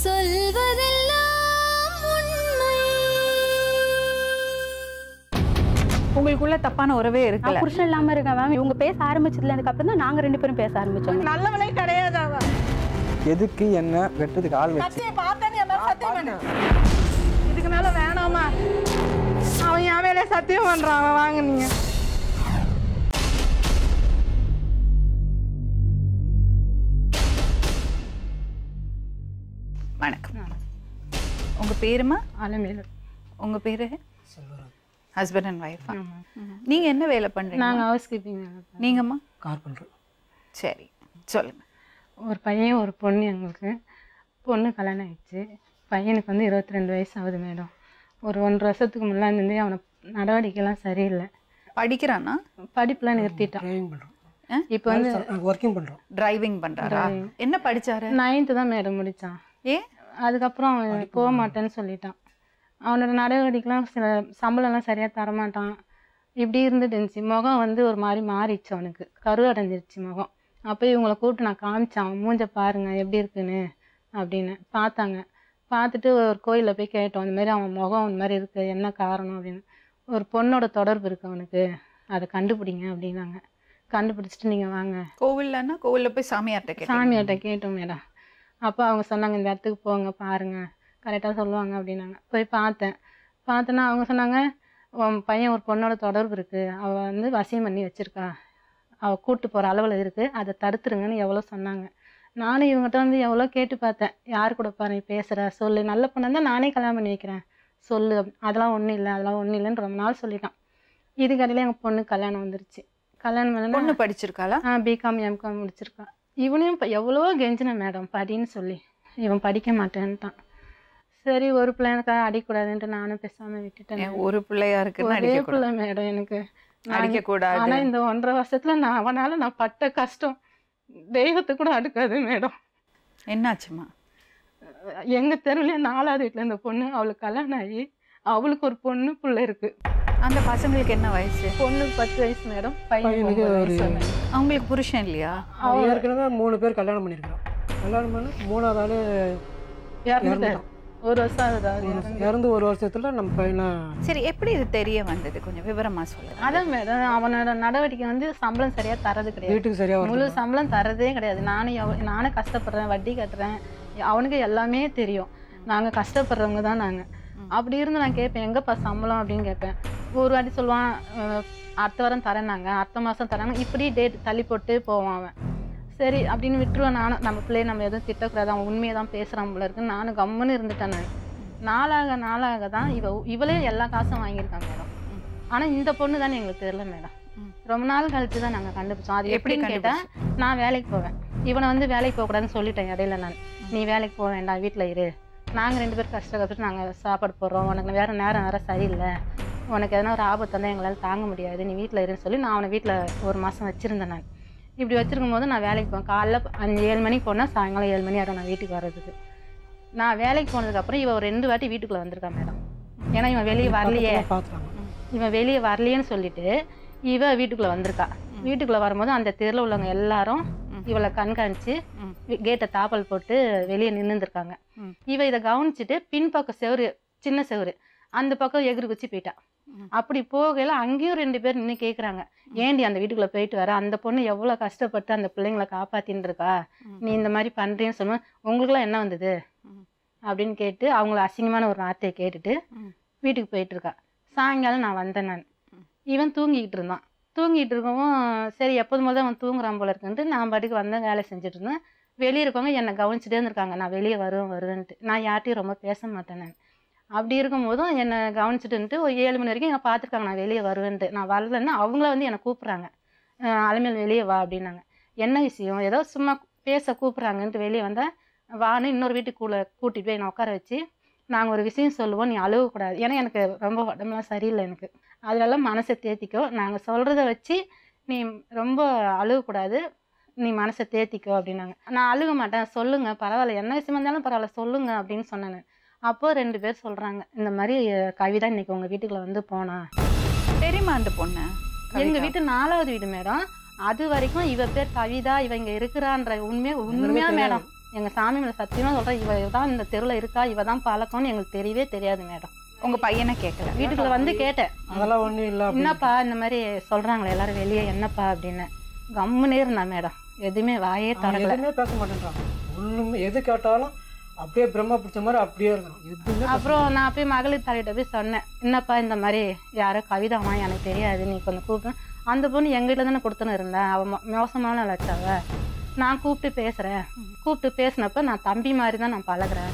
சொல்வதெல்லாம் உண்மை உங்களுக்குள்ள தப்பான உறவே நான் இருக்குல்ல புருஷன் இல்லாம இருக்கேன் மேம் இவங்க பேச ஆரம்பிச்சதுல அதுக்கப்புறம் தான் நாங்க ரெண்டு பேரும் பேச ஆரம்பிச்சோம் நல்லவனே கிடையாது அவன் எதுக்கு என்ன வெட்டுறதுக்கு ஆள் வச்சு சத்தியம் பார்த்தேன்னு என் மேல சத்தியம் பண்ணு இதுக்கு மேல வேணாமா அவன் என் மேலே சத்தியம் பண்றான் அவன் வாங்க நீங்க வணக்கம் உங்க பேருமா அலமேலு உங்க பேரு ஹஸ்பண்ட் அண்ட் ஒய்ஃபா நீங்க என்ன வேலை பண்றீங்க நாங்க ஹவுஸ் கீப்பிங் நீங்கம்மா கார்பெண்டர் சரி சொல்லுங்க ஒரு பையன் ஒரு பொண்ணு எங்களுக்கு பொண்ணு கல்யாணம் ஆயிடுச்சு பையனுக்கு வந்து இருபத்தி ரெண்டு வயசு ஆகுது மேடம் ஒரு ஒன்றரை வருஷத்துக்கு முன்னாடி அவனை நடவடிக்கைலாம் சரியில்லை படிக்கிறானா படிப்புலாம் நிறுத்திட்டான் டிரைவிங் பண்ணுறோம் இப்போ வந்து ஒர்க்கிங் பண்ணுறோம் டிரைவிங் பண்றாரா என்ன படிச்சாரு நைன்த்து தான் மேடம் முடித்தான் ஏ அதுக்கப்புறம் அவன் போக மாட்டேன்னு சொல்லிட்டான் அவனோட நடவடிக்கைலாம் சில சம்பளம்லாம் சரியாக தரமாட்டான் இப்படி இருந்துட்டு இருந்துச்சு முகம் வந்து ஒரு மாதிரி மாறிடுச்சு அவனுக்கு கரு அடைஞ்சிருச்சு முகம் அப்போ இவங்கள கூப்பிட்டு நான் காமிச்சேன் அவன் மூஞ்ச பாருங்க எப்படி இருக்குன்னு அப்படின்னு பார்த்தாங்க பார்த்துட்டு ஒரு கோயிலில் போய் கேட்டோம் இந்த மாதிரி அவன் முகம் இந்த மாதிரி இருக்குது என்ன காரணம் அப்படின்னு ஒரு பொண்ணோட தொடர்பு இருக்கு அவனுக்கு அதை கண்டுபிடிங்க அப்படின்னாங்க கண்டுபிடிச்சிட்டு நீங்கள் வாங்க கோவில்லன்னா கோவில்ல போய் சாமியார்ட்ட கேட்டீங்க சாமியார்ட்ட கேட்டோம் மேடம் அப்போ அவங்க சொன்னாங்க இந்த இடத்துக்கு போங்க பாருங்க கரெக்டாக சொல்லுவாங்க அப்படின்னாங்க போய் பார்த்தேன் பார்த்தேன்னா அவங்க சொன்னாங்க உன் பையன் ஒரு பொண்ணோட தொடர்பு இருக்குது அவள் வந்து வசியம் பண்ணி வச்சிருக்கா அவள் கூட்டு போகிற அளவில் இருக்குது அதை தடுத்துருங்கன்னு எவ்வளோ சொன்னாங்க நானும் இவங்ககிட்ட வந்து எவ்வளோ கேட்டு பார்த்தேன் யார் கூட பாரு நீ பேசுகிற சொல்லு நல்ல பொண்ணு தான் நானே கல்யாணம் பண்ணி வைக்கிறேன் சொல்லு அதெல்லாம் ஒன்றும் இல்லை அதெல்லாம் ஒன்றும் இல்லைன்னு ரொம்ப நாள் சொல்லிட்டான் இதுக்கடையில எங்கள் பொண்ணு கல்யாணம் வந்துருச்சு கல்யாணம் பண்ணா பொண்ணு படிச்சிருக்காளா ஆ பிகாம் எம்காம் முடிச்சிருக்கான் இவனையும் இப்போ எவ்வளவோ கெஞ்சினேன் மேடம் படின்னு சொல்லி இவன் படிக்க மாட்டேன்ட்டான் சரி ஒரு பிள்ளைனுக்காக அடிக்கூடாதுன்ட்டு நானும் பேசாமல் விட்டுட்டேன் ஏன் ஒரு பிள்ளையா இருக்குன்னு ஒரே அடிக்க பிள்ளை மேடம் எனக்கு நான் அடிக்க கூடாது ஆனா இந்த ஒன்றரை வருஷத்துல நான் அவனால நான் பட்ட கஷ்டம் தெய்வத்தை கூட அடுக்காது மேடம் என்னாச்சுமா எங்க தெருவுலயே நாலாவது வீட்டுல இந்த பொண்ணு அவளுக்கு கல்யாணம் ஆகி அவளுக்கு ஒரு பொண்ணு புள்ள இருக்கு அந்த பசங்களுக்கு என்ன வயசு பொண்ணுக்கு பத்து வயசு மேடம் பையனுக்கு பையனுக்கு ஒன்பது ஒரு- வயசு மேடம். அவங்களுக்கு புருஷன் இல்லையா அவன் ஏற்கனவே மூணு பேர் கல்யாணம் பண்ணியிருக்கான் கல்யாணம் பண்ணி மூணாவது ஆள் இறந்துட்டாரு. ஒரு வருஷம் ஆகுது அவர் இறந்து. இறந்து ஒரு வருஷத்துல நம்ம பையனை சரி எப்படி இது தெரிய வந்தது கொஞ்சம் விவரமா சொல்லுங்க அதான் மேடம் அவனோட நடவடிக்கை வந்து சம்பளம் சரியா தரது கிடையாது வீட்டுக்கு சரியா முழு வரல சம்பளம் தரதே கிடையாது நானும் எவ்வ- நானும் கஷ்டப்படுறேன் வட்டி கட்டுறேன் அவனுக்கு எல்லாமே தெரியும் நாங்க கஷ்டப்படுறவங்க தான் நாங்க அப்படி இருந்து நான் கேட்பேன் எங்கப்பா சம்பளம் அப்படின்னு கேட்பேன் ஒரு வாட்டி சொல்லுவான் அஹ், அடுத்த வாரம் தரேன்னாங்க அடுத்த மாசம் தராங்க இப்படி டேட் தள்ளி போட்டு போவான் அவன் சரி அப்படின்னு விட்டுருவேன் நானும் நம்ம பிள்ளைய நம்ம எதுவும் திட்டக்கூடாது அவன் உண்மையை தான் பேசுகிறான் போல இருக்குன்னு நானும் கம்முன்னு இருந்துட்டேன் நான் நாளாக நாளாக தான் இவ இவளே எல்லா காசும் வாங்கியிருக்காங்க மேடம் ஆனால் இந்த பொண்ணு தானே எங்களுக்கு தெரியல மேடம் ம். ரொம்ப நாள் கழிச்சு தான் நாங்கள் கண்டுபிடிச்சோம் அது எப்படி எப்படின்னு கேட்டேன் நான் வேலைக்கு போவேன் இவனை வந்து வேலைக்கு போகக்கூடாதுன்னு சொல்லிட்டேன் இடையில நான் நீ வேலைக்கு போக வேண்டாம் வீட்டில் இரு நாங்கள் ரெண்டு பேரும் கஷ்டப்பட்டு நாங்கள் சாப்பாடு போடுறோம் உனக்கு வேறு நேரம் வேறு சரியில்லை உனக்கு எதனா ஒரு ஆபத்து வந்தால் எங்களால் தாங்க முடியாது நீ வீட்டில் இருன்னு சொல்லி நான் அவனை வீட்டில் ஒரு மாதம் வச்சுருந்தேன் நான் இப்படி வச்சிருக்கும் போது நான் வேலைக்கு போவேன் காலைல அஞ்சு ஏழு மணிக்கு போனால் சாயங்காலம் ஏழு மணி ஆகிடும் நான் வீட்டுக்கு வர்றதுக்கு நான் வேலைக்கு போனதுக்கப்புறம் இவன் ஒரு ரெண்டு வாட்டி வீட்டுக்குள்ளே வந்திருக்கான் மேடம் ஏன்னா இவன் வெளியே வரலையே பார்த்துட்டாங்க இவன் வெளியே வரலையேன்னு சொல்லிட்டு இவ வீட்டுக்குள்ள வந்திருக்கா வீட்டுக்குள்ள வரும்போது அந்த தெருவில் உள்ளவங்க எல்லாரும் இவளை கண்காணிச்சு ம். கேட்டை தாப்பல் போட்டு வெளியே நின்றுருக்காங்க ம். இவ இதை கவனிச்சுட்டு பின்பக்கம் செவுரு சின்ன செவுரு அந்த பக்கம் எகிரி குச்சி போயிட்டா ம். அப்படி போகையில அங்கேயும் ரெண்டு பேர் நின்று கேக்குறாங்க ஏண்டி அந்த வீட்டுக்குள்ள போயிட்டு வர அந்த பொண்ணு எவ்வளவு கஷ்டப்பட்டு அந்த பிள்ளைங்களை காப்பாத்தின்னு இருக்கா ம். நீ இந்த மாதிரி பண்றேன்னு சொன்ன உங்களுக்குலாம் என்ன வந்தது ம். அப்படின்னு கேட்டு அவங்கள அசிங்கமான ஒரு வார்த்தையை கேட்டுட்டு ம். வீட்டுக்கு போயிட்டு இருக்கா சாயங்காலம் நான் வந்தேன் நான் ம். இவன் தூங்கிக்கிட்டு இருந்தான் தூங்கிட்டு இருக்கவும் சரி எப்போதும் போது அவன் தூங்குறான் போல இருக்குன்ட்டு நான் பாட்டுக்கு வந்தேன் வேலை செஞ்சுட்டு இருந்தேன் வெளியே இருக்கவங்க என்னை கவனிச்சுட்டே இருந்திருக்காங்க நான் வெளியே வருவேன் வருவேன்ட்டு நான் யார்ட்டையும் ரொம்ப பேச மாட்டேன் நான் அப்படி இருக்கும்போதும் என்னை கவனிச்சுட்டுன்ட்டு ஒரு ஏழு மணி வரைக்கும் என்னை பார்த்துருக்காங்க நான் வெளியே வருவேன்ட்டு நான் வரலன்னா அவங்கள வந்து என்னை கூப்பிட்றாங்க அலைமேல் வெளியே வா அப்படின்னாங்க என்ன விஷயம் ஏதோ சும்மா பேச கூப்பிட்றாங்கன்ட்டு வெளியே வந்தேன் வான்னு இன்னொரு வீட்டுக்குள்ளே கூட்டிகிட்டு போய் என்னை உட்கார வச்சு நாங்கள் ஒரு விஷயம் சொல்லுவோம் நீ அழுகக்கூடாது ஏன்னா எனக்கு ரொம்ப உடம்புலாம் சரியில்லை எனக்கு அதெல்லாம் மனசை தேத்திக்கோ நாங்கள் சொல்கிறத வச்சு நீ ரொம்ப அழுகக்கூடாது நீ மனசை தேத்திக்கோ அப்படின்னாங்க நான் அழுக மாட்டேன் சொல்லுங்க பரவாயில்ல என்ன விஷயமா இருந்தாலும் பரவாயில்ல சொல்லுங்க அப்படின்னு சொன்னேன் அப்போ ரெண்டு பேர் சொல்கிறாங்க இந்த மாதிரி அஹ், கவிதா இன்னைக்கு உங்கள் வீட்டுக்குள்ள வந்து போனா தெரியுமா அந்த பொண்ணு எங்க கவிதா? வீட்டு நாலாவது வீடு மேடம் அது வரைக்கும் இவ பேர் கவிதா இவ இங்க இருக்கிறான்ற உண்மையா உண்மையா தெரியாது. மேடம் எங்கள் சாமி மேலே சத்தியமாக சொல்கிறேன் இவ தான் இந்த தெருவில் இருக்கா இவ தான் பழக்கம்னு எங்களுக்கு தெரியவே தெரியாது மேடம் உங்க பையனை கேட்கல வீட்டுக்குள்ள வந்து கேட்டேன் அதெல்லாம் ஒன்றும் இல்லை என்னப்பா இந்த மாதிரி சொல்கிறாங்களே எல்லாரும் வெளியே என்னப்பா அப்படின்னு கம்முனே இருந்தான் மேடம் எதுவுமே வாயே அவன் தரல எதுவுமே பேச மாட்டேன்றான் ஒன்றுமே எது கேட்டாலும் அப்படியே பிரம்மா பிடிச்ச மாதிரி அப்படியே இருக்கணும் எதுவுமே பேச அப்புறம் நான் போய் மகளிர் தலையிட்ட போய் சொன்னேன் என்னப்பா இந்த மாதிரி யாரோ கவிதாமா எனக்கு தெரியாது நீ கொஞ்சம் கூப்பிட்டு அந்த பொண்ணு எங்கள் வீட்டில் தானே கொடுத்துன்னு இருந்தேன் அவள் மோ- மோசமான லட்சாவ நான் கூப்பிட்டு பேசுகிறேன் கூப்பிட்டு பேசினப்ப நான் தம்பி மாதிரி தான் நான் பழகுறேன்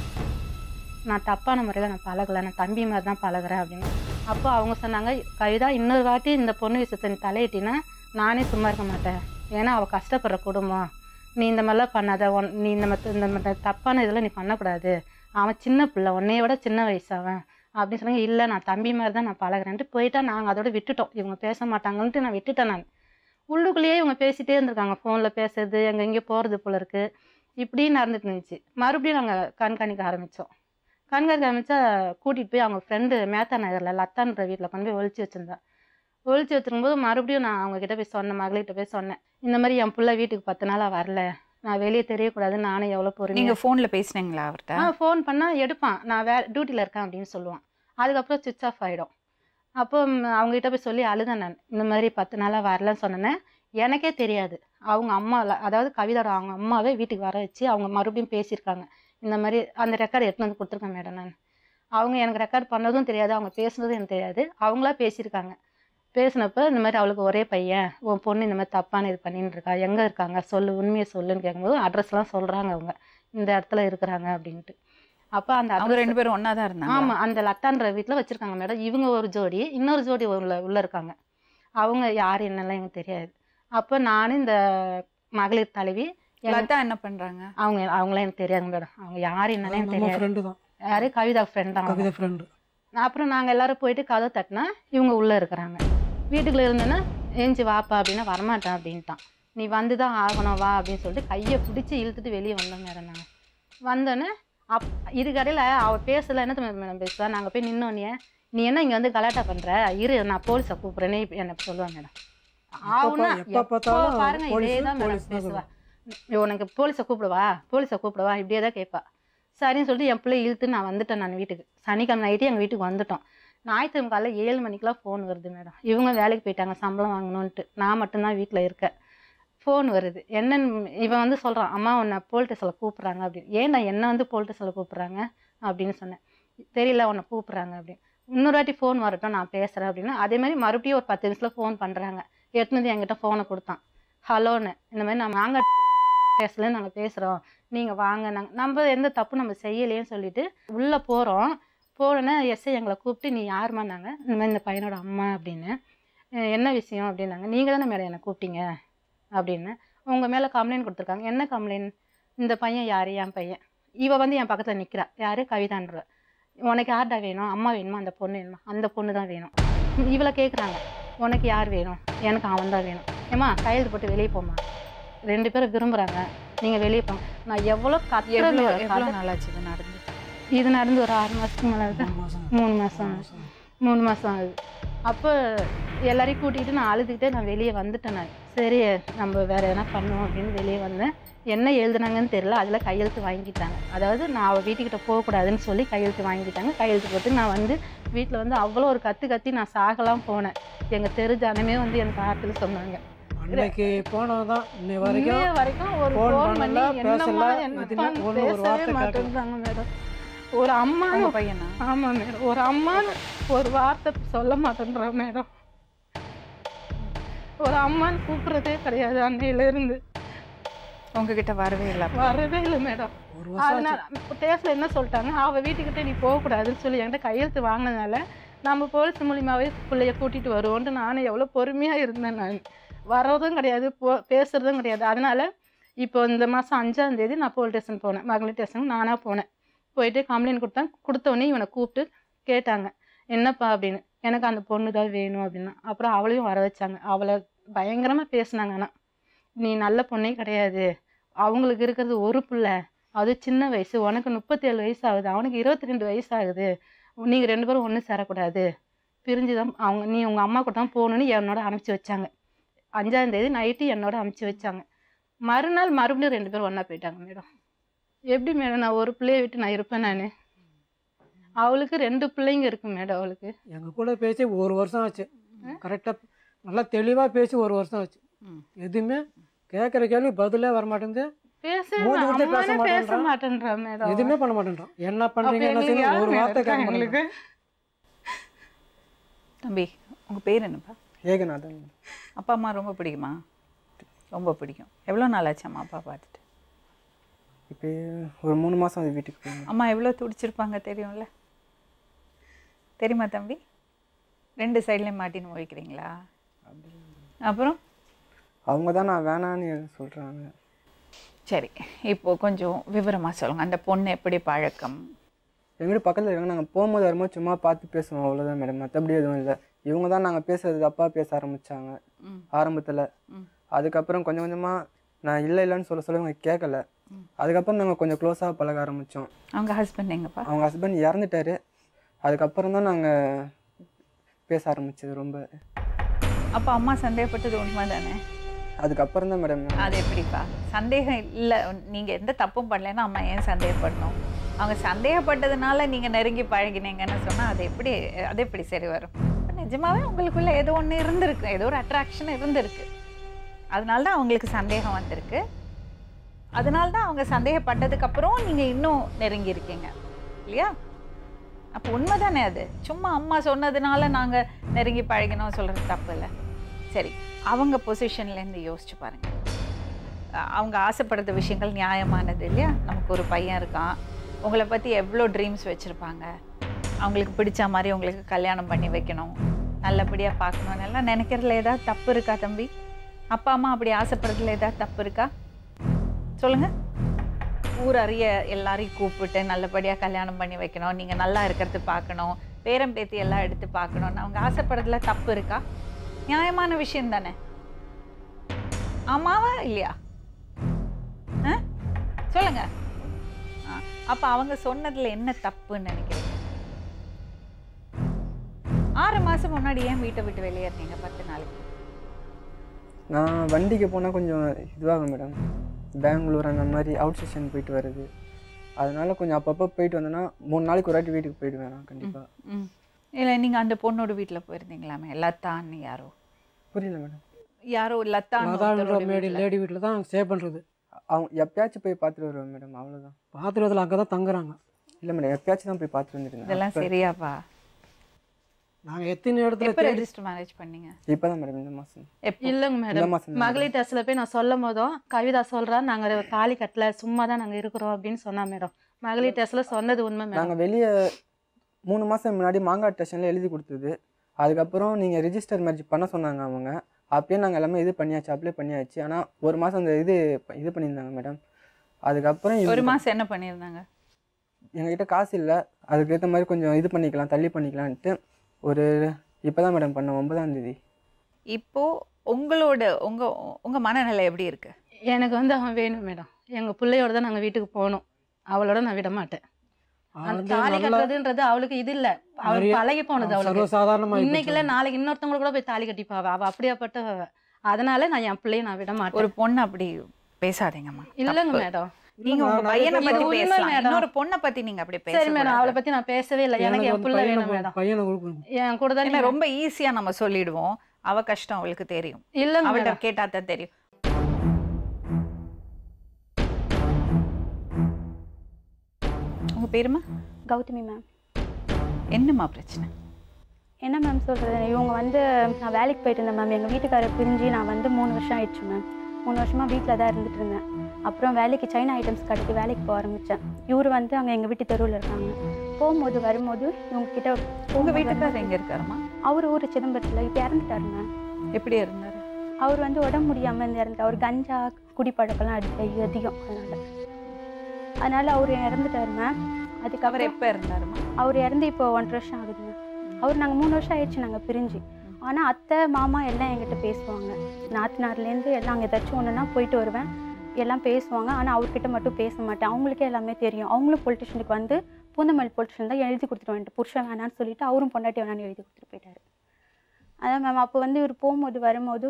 நான் தப்பான முறையில் நான் பழகலை நான் தம்பி மாதிரி தான் பழகுறேன் அப்படின்னு அப்போ அவங்க சொன்னாங்க கவிதா இன்னொரு வாட்டி இந்த பொண்ணு விஷயத்தை நீ தலையிட்டினா நானே சும்மா இருக்க மாட்டேன் ஏன்னா அவள் கஷ்டப்படுற குடும்பம் நீ இந்த மாதிரிலாம் பண்ணாத உன் நீ இந்த மாதிரி இந்த மாதிரி தப்பான இதெல்லாம் நீ பண்ணக்கூடாது அவன் சின்ன பிள்ளை உன்னைய விட சின்ன வயசு அவன் அப்படின்னு சொன்னாங்க இல்லை நான் தம்பி மாதிரி தான் நான் பழகுறேன்ட்டு போயிட்டா நாங்கள் அதோட விட்டுட்டோம் இவங்க பேச மாட்டாங்கன்ட்டு நான் விட்டுட்டேன் நான் உள்ளுக்குள்ளேயே இவங்க பேசிட்டே இருந்திருக்காங்க ஃபோனில் பேசுறது எங்கே எங்கேயோ போகிறது போல இருக்குது இப்படி நடந்துட்டு இருந்துச்சு மறுபடியும் நாங்கள் கண்காணிக்க ஆரம்பித்தோம் கண்காணிக்க ஆரம்பித்தா கூட்டிகிட்டு போய் அவங்க ஃப்ரெண்டு மேத்தா நகரில் லத்தான்ற வீட்டில் கொண்டு போய் ஒழிச்சு வச்சுருந்தா ஒழிச்சு வச்சிருக்கும்போது மறுபடியும் நான் அவங்க கிட்ட போய் சொன்னேன் மகளிர்கிட்ட போய் சொன்னேன் இந்த மாதிரி என் பிள்ளை வீட்டுக்கு பத்து நாளாக வரல நான் வெளியே தெரியக்கூடாது நானும் எவ்வளோ பொறுமையாக நீங்க போன்ல பேசுனீங்களா அவர்கிட்ட ஆ ஃபோன் பண்ணால் எடுப்பான் நான் வே டியூட்டியில் இருக்கேன் அப்படின்னு சொல்லுவான் அதுக்கப்புறம் சுவிச் ஆஃப் ஆகிடும் அப்போ ம், அவங்ககிட்ட போய் சொல்லி அழுதேன் நான் இந்த மாதிரி பத்து நாளாக வரலன்னு சொன்னேன் எனக்கே தெரியாது அவங்க அம்மா அதாவது கவிதோட அவங்க அம்மாவே வீட்டுக்கு வர வச்சு அவங்க மறுபடியும் பேசியிருக்காங்க இந்த மாதிரி அந்த ரெக்கார்டு எடுத்துன்னு வந்து கொடுத்துருக்கேன் மேடம் நான் அவங்க எனக்கு ரெக்கார்ட் பண்ணதும் தெரியாது அவங்க பேசுனதும் எனக்கு தெரியாது அவங்களா பேசியிருக்காங்க பேசினப்ப இந்த மாதிரி அவளுக்கு ஒரே பையன் உன் பொண்ணு இந்த மாதிரி தப்பான இது பண்ணின்னு இருக்கா எங்கே இருக்காங்க சொல்லு உண்மையை சொல்லுன்னு கேட்கும்போது அட்ரஸ்லாம் சொல்கிறாங்க அவங்க இந்த இடத்துல இருக்கிறாங்க அப்படின்ட்டு அப்போ அந்த அவங்க address- ரெண்டு பேரும் ஒண்ணா தான் இருந்தாங்க ஆமா அந்த லத்தான்ற வீட்டில் வச்சிருக்காங்க மேடம் இவங்க ஒரு ஜோடி இன்னொரு ஜோடி உள்ள உள்ள இருக்காங்க அவங்க யார் என்னெல்லாம் எனக்கு தெரியாது அப்போ நானும் இந்த மகளிர் தலைவி எனக்கு- லதா என்ன பண்றாங்க அவங்க அவங்களாம் எனக்கு தெரியாது மேடம் அவங்க யார் என்னன்னு எனக்கு நம்ம தெரியாது ஃப்ரெண்டு தான் யாரு கவிதா ஃப்ரெண்ட் தான் அவங்க. கவிதை ஃப்ரெண்டு அப்புறம் நாங்கள் எல்லாரும் போயிட்டு கதை தட்டினா இவங்க உள்ளே இருக்கிறாங்க வீட்டுக்குள்ளே இருந்தேன்னா ஏஞ்சி வாப்பா அப்படின்னா வரமாட்டேன் அப்படின்ட்டான் நீ வந்து தான் ஆகணும் வா அப்படின்னு சொல்லிட்டு கையை பிடிச்சி இழுத்துட்டு வெளியே வந்தோம் மேடம் நாங்கள் வந்தோன்னே அப் இதுக்கடையில் அவள் பேசல என்ன தெரியுமா மேடம் பேசுவா நாங்கள் போய் நின்னோன்னே நீ என்ன இங்கே வந்து கலாட்டா பண்ணுற இரு நான் போலீஸை கூப்பிட்றேனே எனக்கு சொல்லுவாங்க மேடம் ஆவுனா எப்ப எப்போ பார்த்தாலும் பாருங்க இதே போலீஸ், தான் போலீஸ் மேடம் தான் பேசுவா உனக்கு போலீஸை கூப்பிடுவா போலீஸை கூப்பிடுவா இப்படியே தான் கேட்பா சரின்னு சொல்லிட்டு என் பிள்ளை இழுத்து நான் வந்துட்டேன் நான் வீட்டுக்கு சனிக்கிழமை நைட்டு எங்கள் வீட்டுக்கு வந்துட்டோம் ஞாயிற்றுக்கிழமை காலைல ஏழு மணிக்கெலாம் ஃபோன் வருது மேடம் இவங்க வேலைக்கு போயிட்டாங்க சம்பளம் வாங்கணுன்ட்டு நான் மட்டும்தான் வீட்டில் இருக்கேன் ஃபோன் வருது என்னன்னு இவன் வந்து சொல்கிறான் அம்மா உன்னை போலீஸ் ஸ்டேஷனில் கூப்பிட்றாங்க அப்படின்னு ஏன் நான் என்ன வந்து போலீஸ் ஸ்டேஷனில் கூப்பிட்றாங்க அப்படின்னு சொன்னேன் தெரியல உன்னை கூப்பிட்றாங்க அப்படின்னு இன்னொரு வாட்டி ஃபோன் வரட்டும் நான் பேசுகிறேன் அப்படின்னா அதே மாதிரி மறுபடியும் ஒரு பத்து நிமிஷத்தில் ஃபோன் பண்ணுறாங்க எடுத்துன்னு வந்து என்கிட்ட ஃபோனை கொடுத்தான் ஹலோன்னு இந்த மாதிரி நான் வாங்க பேசல நாங்கள் பேசுகிறோம் நீங்கள் வாங்க நாங்கள் நம்ம எந்த தப்பு நம்ம செய்யலையேன்னு சொல்லிட்டு உள்ளே போகிறோம் போனோன்னே எஸ்ஐ எங்களை கூப்பிட்டு நீ யாருமா நாங்கள் இந்த மாதிரி இந்த பையனோட அம்மா அப்படின்னு "அஹ் என்ன விஷயம் அப்படின்னாங்க நீங்கள் தானே மேடம் என்னை கூப்பிட்டீங்க அப்படின்னு உங்கள் மேலே கம்ப்ளைண்ட் கொடுத்துருக்காங்க என்ன கம்ப்ளைண்ட் இந்த பையன் யார் என் பையன் இவ வந்து என் பக்கத்தில் நிற்கிறா யார் கவிதான்ற உனக்கு யார்டா வேணும் அம்மா வேணுமா அந்த பொண்ணு வேணுமா அந்த பொண்ணு தான் வேணும் இவளை கேட்குறாங்க உனக்கு யார் வேணும் எனக்கு அவன் தான் வேணும் ஏம்மா கையெழுத்து போட்டு வெளியே போம்மா ரெண்டு பேரும் விரும்புகிறாங்க நீங்கள் வெளியே போங்க நான் எவ்வளோ எவ்வளவு கத்துறேன் எவ்வளவு நாளாச்சு இது நடந்து இது நடந்து ஒரு ஆறு மாதத்துக்கு மேலே தான் மூணு மாதம் மூணு மாதம் மூணு மாதம் ஆகுது அப்போ எல்லாரையும் கூட்டிகிட்டு நான் அழுதுகிட்டே நான் வெளியே வந்துட்டேன் நான் சரி நம்ம வேறு எதனா பண்ணுவோம் அப்படின்னு வெளியே வந்தேன் என்ன எழுதுனாங்கன்னு தெரியல அதில் கையெழுத்து வாங்கிட்டாங்க அதாவது நான் அவள் வீட்டுக்கிட்ட போகக்கூடாதுன்னு சொல்லி கையெழுத்து வாங்கிட்டாங்க கையெழுத்து போட்டு நான் வந்து வீட்டில் வந்து அவ்வளோ ஒரு கற்று கத்தி நான் சாகலாம் போனேன் எங்கள் தெரு ஜனமே வந்து எனக்கு ஆற்றுல சொன்னாங்க அன்னைக்கு போனதான் இன்னை வரைக்கும் இன்னைய வரைக்கும் ஒரு phone ஃபோன் பண்ணி பண்ணல, என்னம்மா பேசல, என்னப்பான்னு எதுவுமே ஒண்ணு ஒரு பேசவே வார்த்தை மாட்டேங்கிறாங்க மேடம் ஒரு அம்மான்னு உங்க பையனா ஆமாம் மேடம் ஒரு அம்மான்னு ஒரு வார்த்தை சொல்ல மாட்டேன்றா மேடம் ஒரு அம்மான்னு கூப்பிட்றதே கிடையாது அன்னையிலேருந்து உங்ககிட்ட வரவே இல்லை அப்ப. வரவே இல்லை மேடம் ஒரு வருஷம் அதனால ஸ்டேஷனில் என்ன சொல்லிட்டாங்க அவள் வீட்டுக்கிட்ட நீ போகக்கூடாதுன்னு சொல்லி என்கிட்ட கையெழுத்து வாங்கினதுனால நம்ம போலீஸ் மூலியமாகவே பிள்ளைய கூட்டிகிட்டு வருவோன்ட்டு நானும் எவ்வளோ பொறுமையாக இருந்தேன் நான் வர்றதும் கிடையாது போ பேசுகிறதும் கிடையாது அதனால் இப்போ இந்த மாதம் அஞ்சாம் தேதி நான் போலீஸ் ஸ்டேஷன் போனேன் மகளிர் ஸ்டேஷன் நானாக போனேன் போயிட்டு கம்ப்ளைண்ட் கொடுத்தேன் கொடுத்தோடனே இவனை கூப்பிட்டு கேட்டாங்க என்னப்பா அப்படின்னு எனக்கு அந்த பொண்ணு தான் வேணும் அப்படின்னா அப்புறம் அவளையும் வர வச்சாங்க அவளை பயங்கரமாக பேசுனாங்க ஆனால் நீ நல்ல பொண்ணே கிடையாது அவங்களுக்கு இருக்கிறது ஒரு பிள்ளை அது சின்ன வயசு உனக்கு முப்பத்தேழு வயசு ஆகுது அவனுக்கு இருபத்தி ரெண்டு வயசு ஆகுது நீங்கள் ரெண்டு பேரும் ஒன்றும் சேரக்கூடாது பிரிஞ்சு தான் அவங்க நீ உங்கள் அம்மா கூட தான் போகணுன்னு என்னோட அனுப்பிச்சி வச்சாங்க அஞ்சாம் தேதி நைட்டு என்னோட அனுப்பிச்சி வச்சாங்க மறுநாள் மறுபடியும் ரெண்டு பேரும் ஒன்றா போயிட்டாங்க மேடம் எப்படி மேடம் நான் ஒரு பிள்ளைய விட்டு நான் இருப்பேன் நான் அவளுக்கு ரெண்டு பிள்ளைங்க இருக்கு மேடம் அவளுக்கு எங்கள் கூட பேசி ஒரு வருஷம் ஆச்சு கரெக்டாக நல்லா தெளிவாக பேசி ஒரு வருஷம் ஆச்சு ம். எதுவுமே கேட்குற கேள்வி பதிலே வர மாட்டேங்குது பேச மூஞ்சி கொடுத்து பேச அம்மானே பேச மாட்டேன்றா. மாட்டேன்றா மேடம் எதுவுமே பண்ண மாட்டேன்றான் என்ன அப்ப பண்ணுறீங்க என்ன எங்களுக்கு செய்யுங்க யார் ஒரு மேடம் வார்த்தை இருக்கா கேட்க எங்களுக்கு மாட்டேன் தம்பி உங்க பேர் என்னப்பா ஏகநாதன் அப்பா அம்மா ரொம்ப பிடிக்குமா ரொம்ப பிடிக்கும் எவ்வளோ நாள் ஆச்சு அம்மா அப்பா பார்த்துட்டு இப்போ ஒரு மூணு மாதம் அது வீட்டுக்கு போயிருந்தேன் அம்மா எவ்வளோ துடிச்சிருப்பாங்க தெரியும்ல தெரியுமா தம்பி ரெண்டு சைட்லேயும் மாட்டின்னு முழிக்கிறீங்களா அப்புறம் அவங்க தான் நான் வேணான்னு சொல்கிறாங்க சரி இப்போ கொஞ்சம் விவரமாக சொல்லுங்கள் அந்த பொண்ணு எப்படி பழக்கம் எங்கள் வீடு பக்கத்தில் இருக்காங்க நாங்கள் போகும்போது வரும்போது சும்மா பார்த்து பேசுவோம் அவ்வளோதான் மேடம் மற்றபடி எதுவும் இல்லை இவங்க தான் நாங்கள் பேசுறது தப்பாக பேச ஆரம்பித்தாங்க ம். ஆரம்பத்தில் ம். அதுக்கப்புறம் கொஞ்சம் கொஞ்சமாக நான் இல்லை இல்லைன்னு சொல்ல சொல்ல இவங்க கேட்கல அதுக்கப்புறம் நாங்கள் கொஞ்சம் க்ளோஸாக பழக ஆரம்பித்தோம் அவங்க ஹஸ்பண்ட் எங்கப்பா அவங்க ஹஸ்பண்ட் இறந்துட்டாரு அதுக்கப்புறம் தான் நாங்கள் பேச ஆரம்பிச்சது ரொம்ப அப்போ அம்மா சந்தேகப்பட்டது உண்மை தானே அதுக்கப்புறம் தான் மேடம் அது எப்படிப்பா சந்தேகம் இல்லை நீங்கள் எந்த தப்பும் பண்ணலைன்னா அம்மா ஏன் சந்தேகப்படணும் அவங்க சந்தேகப்பட்டதுனால நீங்கள் நெருங்கி பழகினீங்கன்னு சொன்னால் அது எப்படி அது எப்படி சரி வரும் நிஜமாவே உங்களுக்குள்ள ஏதோ ஒன்று இருந்திருக்கு ஏதோ ஒரு அட்ராக்ஷன் இருந்திருக்கு அதனால தான் அவங்களுக்கு சந்தேகம் வந்திருக்கு அதனால தான் அவங்க சந்தேகப்பட்டதுக்கு அப்புறம் நீங்கள் இன்னும் நெருங்கி இருக்கீங்க இல்லையா அப்போ உண்மைதானே அது சும்மா அம்மா சொன்னதுனால நாங்கள் நெருங்கி பழகினோம் சொல்கிறது தப்பு இல்லை சரி அவங்க பொசிஷன்லேருந்து யோசிச்சு பாருங்க அஹ் அவங்க ஆசைப்படுற விஷயங்கள் நியாயமானது இல்லையா நமக்கு ஒரு பையன் இருக்கான் உங்களை பற்றி எவ்வளோ ட்ரீம்ஸ் வச்சுருப்பாங்க அவங்களுக்கு பிடிச்ச மாதிரி உங்களுக்கு கல்யாணம் பண்ணி வைக்கணும் நல்லபடியாக பார்க்கணும்னு எல்லாம் நினைக்கிறதுல ஏதாவது தப்பு இருக்கா தம்பி அப்பா அம்மா அப்படி ஆசைப்படுறதுல ஏதாவது தப்பு இருக்கா சொல்லுங்கள் ஊர் அறிய எல்லாரையும் கூப்பிட்டு நல்லபடியாக கல்யாணம் பண்ணி வைக்கணும் நீங்கள் நல்லா இருக்கிறது பார்க்கணும் பேரம் பேத்தி எல்லாம் எடுத்து பார்க்கணும்னு அவங்க ஆசைப்படுறதுல தப்பு இருக்கா நியாயமான விஷயம் தானே ஆமாவா இல்லையா ஆ? சொல்லுங்க ஆ, அப்ப அவங்க சொன்னதுல என்ன தப்புன்னு நினைக்கிறீங்க ஆறு மாசம் முன்னாடி ஏன் வீட்டை விட்டு வெளியேறினீங்க பத்து நாளைக்கு நான் வண்டிக்கு போனால் கொஞ்சம் இதுவாகும் மேடம் பெங்களூர் அந்த மாதிரி அவுட் ஸ்டேஷன் போயிட்டு வருது அதனால கொஞ்சம் அப்பப்போ போயிட்டு வந்தேன்னா மூணு நாளைக்கு ஒரு வாட்டி வீட்டுக்கு போயிடுவேன் நான் கண்டிப்பாக ம் இல்லை நீங்க அந்த பொண்ணோட வீட்டுல போயிருந்தீங்களாமே லத்தான்னு யாரோ புரியல மேடம் யாரோ லத்தான்னு லதான்ற ஒருத்தரோட மேடி வீட்டுல. லேடி வீட்டில் தான் ஸ்டே பண்ணுறது அவங்க எப்பயாச்சும் போய் பார்த்துட்டு வருவேன் மேடம் அவ்வளோதான் பாத்திரத்தில் அங்கே தான் தங்குறாங்க இல்லை மேடம் எப்பயாச்சும் தான் போய் பார்த்துட்டு வந்துருந்தேன் இதெல்லாம் சரியாப்பா நாங்கள் எத்தனை இடத்துல எப்போ தேடி ரெஜிஸ்டர் மேரேஜ் பண்ணீங்க இப்போ தான் மேடம் இந்த மாதம் எப்போ இல்லைங்க இந்த மேடம் மாதம் மகளிர் டெஸ்ட்ல போய் நான் சொல்லும் போதும் கவிதா சொல்றா நாங்க தாலி கட்டல சும்மா தான் நாங்க இருக்கிறோம் அப்படின்னு சொன்னா மேடம் மகளிர் டெஸ்ட்ல சொன்னது உண்மை மேடம் நாங்கள் வெளியே மூணு மாதம் முன்னாடி மாங்காய் ஸ்டேஷனில் எழுதி கொடுத்தது அதுக்கப்புறம் நீங்கள் ரிஜிஸ்டர் மேரேஜ் பண்ண சொன்னாங்க அவங்க அப்பயே நாங்கள் எல்லாமே இது பண்ணியாச்சு அப்ளை பண்ணியாச்சு ஆனால் ஒரு மாதம் அந்த இது இது பண்ணியிருந்தாங்க மேடம் அதுக்கப்புறம் ஒரு இவங்க- மாசம் என்ன பண்ணியிருந்தாங்க எங்ககிட்ட காசு இல்லை அதுக்கேற்ற மாதிரி கொஞ்சம் இது பண்ணிக்கலாம் தள்ளி பண்ணிக்கலான்ட்டு ஒரு இப்போ தான் மேடம் பண்ணேன் ஒன்பதாம் தேதி இப்போ உங்களோட உங்க உங்க மனநிலை எப்படி இருக்கு எனக்கு வந்து அவன் வேணும் மேடம் எங்க பிள்ளையோட தான் நாங்க வீட்டுக்கு போகணும் அவளோட நான் விட மாட்டேன் அவன் அந்த வந்து தாலி நல்லா கட்டுறதுன்றது அவளுக்கு இது இல்ல அவளுக்கு நிறைய- பழகி போனது அவளுக்கு சர்வசாதாரணமாக இன்னைக்கு இல்ல நாளைக்கு இன்னொருத்தவங்க கூட போய் தாலி கட்டிப்பா அவ அவ அப்படியாப்பட்ட அதனால நான் என் பிள்ளைய நான் விட மாட்டேன் ஒரு பொண்ணு அப்படி பேசாதீங்கம்மா இல்லைங்க தப்பு. மேடம் நீங்க உங்க நான் பையனை நிறைய பத்தி பேர் பேசலாம் உண்மை இன்னொரு பொண்ணை பத்தி நீங்க அப்படி சரி மேடம் அவளை பேச பத்தி நான் பேசவே இல்லை எனக்கு என் பிள்ளை வேணும் மேடம் பையனை கொடுக்கணும் என் கூட தான் ஏன்னா நீங்க- ரொம்ப ஈஸியா நம்ம சொல்லிடுவோம் அவ கஷ்டம் அவளுக்கு தெரியும் இல்லைங்க அவள்கிட்ட மேடம் கேட்டா தான் தெரியும் உங்க பேருமா கௌதமி மேம் என்னம்மா பிரச்சனை என்ன மேம் சொல்கிறது இவங்க வந்து நான் வேலைக்கு போயிட்டு இருந்தேன் மேம் எங்கள் வீட்டுக்காரர் பிரிஞ்சு நான் வந்து மூணு வருஷம் ஆயிடுச்சு மேம் மூணு வருஷமாக வீட்டில் தான் இருந்துட்டு இருந்தேன் அப்புறம் வேலைக்கு சைனா ஐட்டம்ஸ் கடைக்கு வேலைக்கு போக ஆரம்பித்தேன் இவர் வந்து அங்கே எங்கள் வீட்டு தெருவில் இருக்காங்க போகும்போது வரும்போது இவங்க கிட்ட உங்க வீட்டுக்காரர் எங்க இருக்காருமா அவர் ஊர் சிதம்பரத்தில் இப்போ இறந்துட்டாரு மேம் எப்படி இருந்தாரு அவர் வந்து உடம்பு முடியாமல் இருந்து இறந்து அவர் கஞ்சா குடிப்பழக்கம்லாம் அடி அதிகம் அதனால அதனால அவர் இறந்துட்டாரு மேம் அவர் அதுக்கப்புறம் எப்ப இருந்தாருமா அவர் இறந்து இப்போ ஒன்றரை வருஷம் ஆகுதுங்க அவர் நாங்கள் மூணு வருஷம் ஆயிடுச்சு நாங்கள் பிரிஞ்சு ஆனால் அத்தை மாமா எல்லாம் என்கிட்ட பேசுவாங்க நாத்தனார்லேருந்து எல்லாம் அங்கே ஏதாச்சும் ஒன்றுனா போயிட்டு வருவேன் எல்லாம் பேசுவாங்க ஆனால் அவர்கிட்ட மட்டும் பேச மாட்டேன் அவங்களுக்கே எல்லாமே தெரியும் அவங்களும் பொலிட்டிஷனுக்கு வந்து பூந்தமல்லி பொலிட்டிஷன் தான் எழுதி கொடுத்துட்டு வந்துட்டு புருஷன் வேணான்னு சொல்லிட்டு அவரும் பொண்டாட்டி வேணான்னு எழுதி கொடுத்துட்டு போயிட்டாரு அதான் மேம் அப்போ வந்து இவர் போகும்போது வரும்போது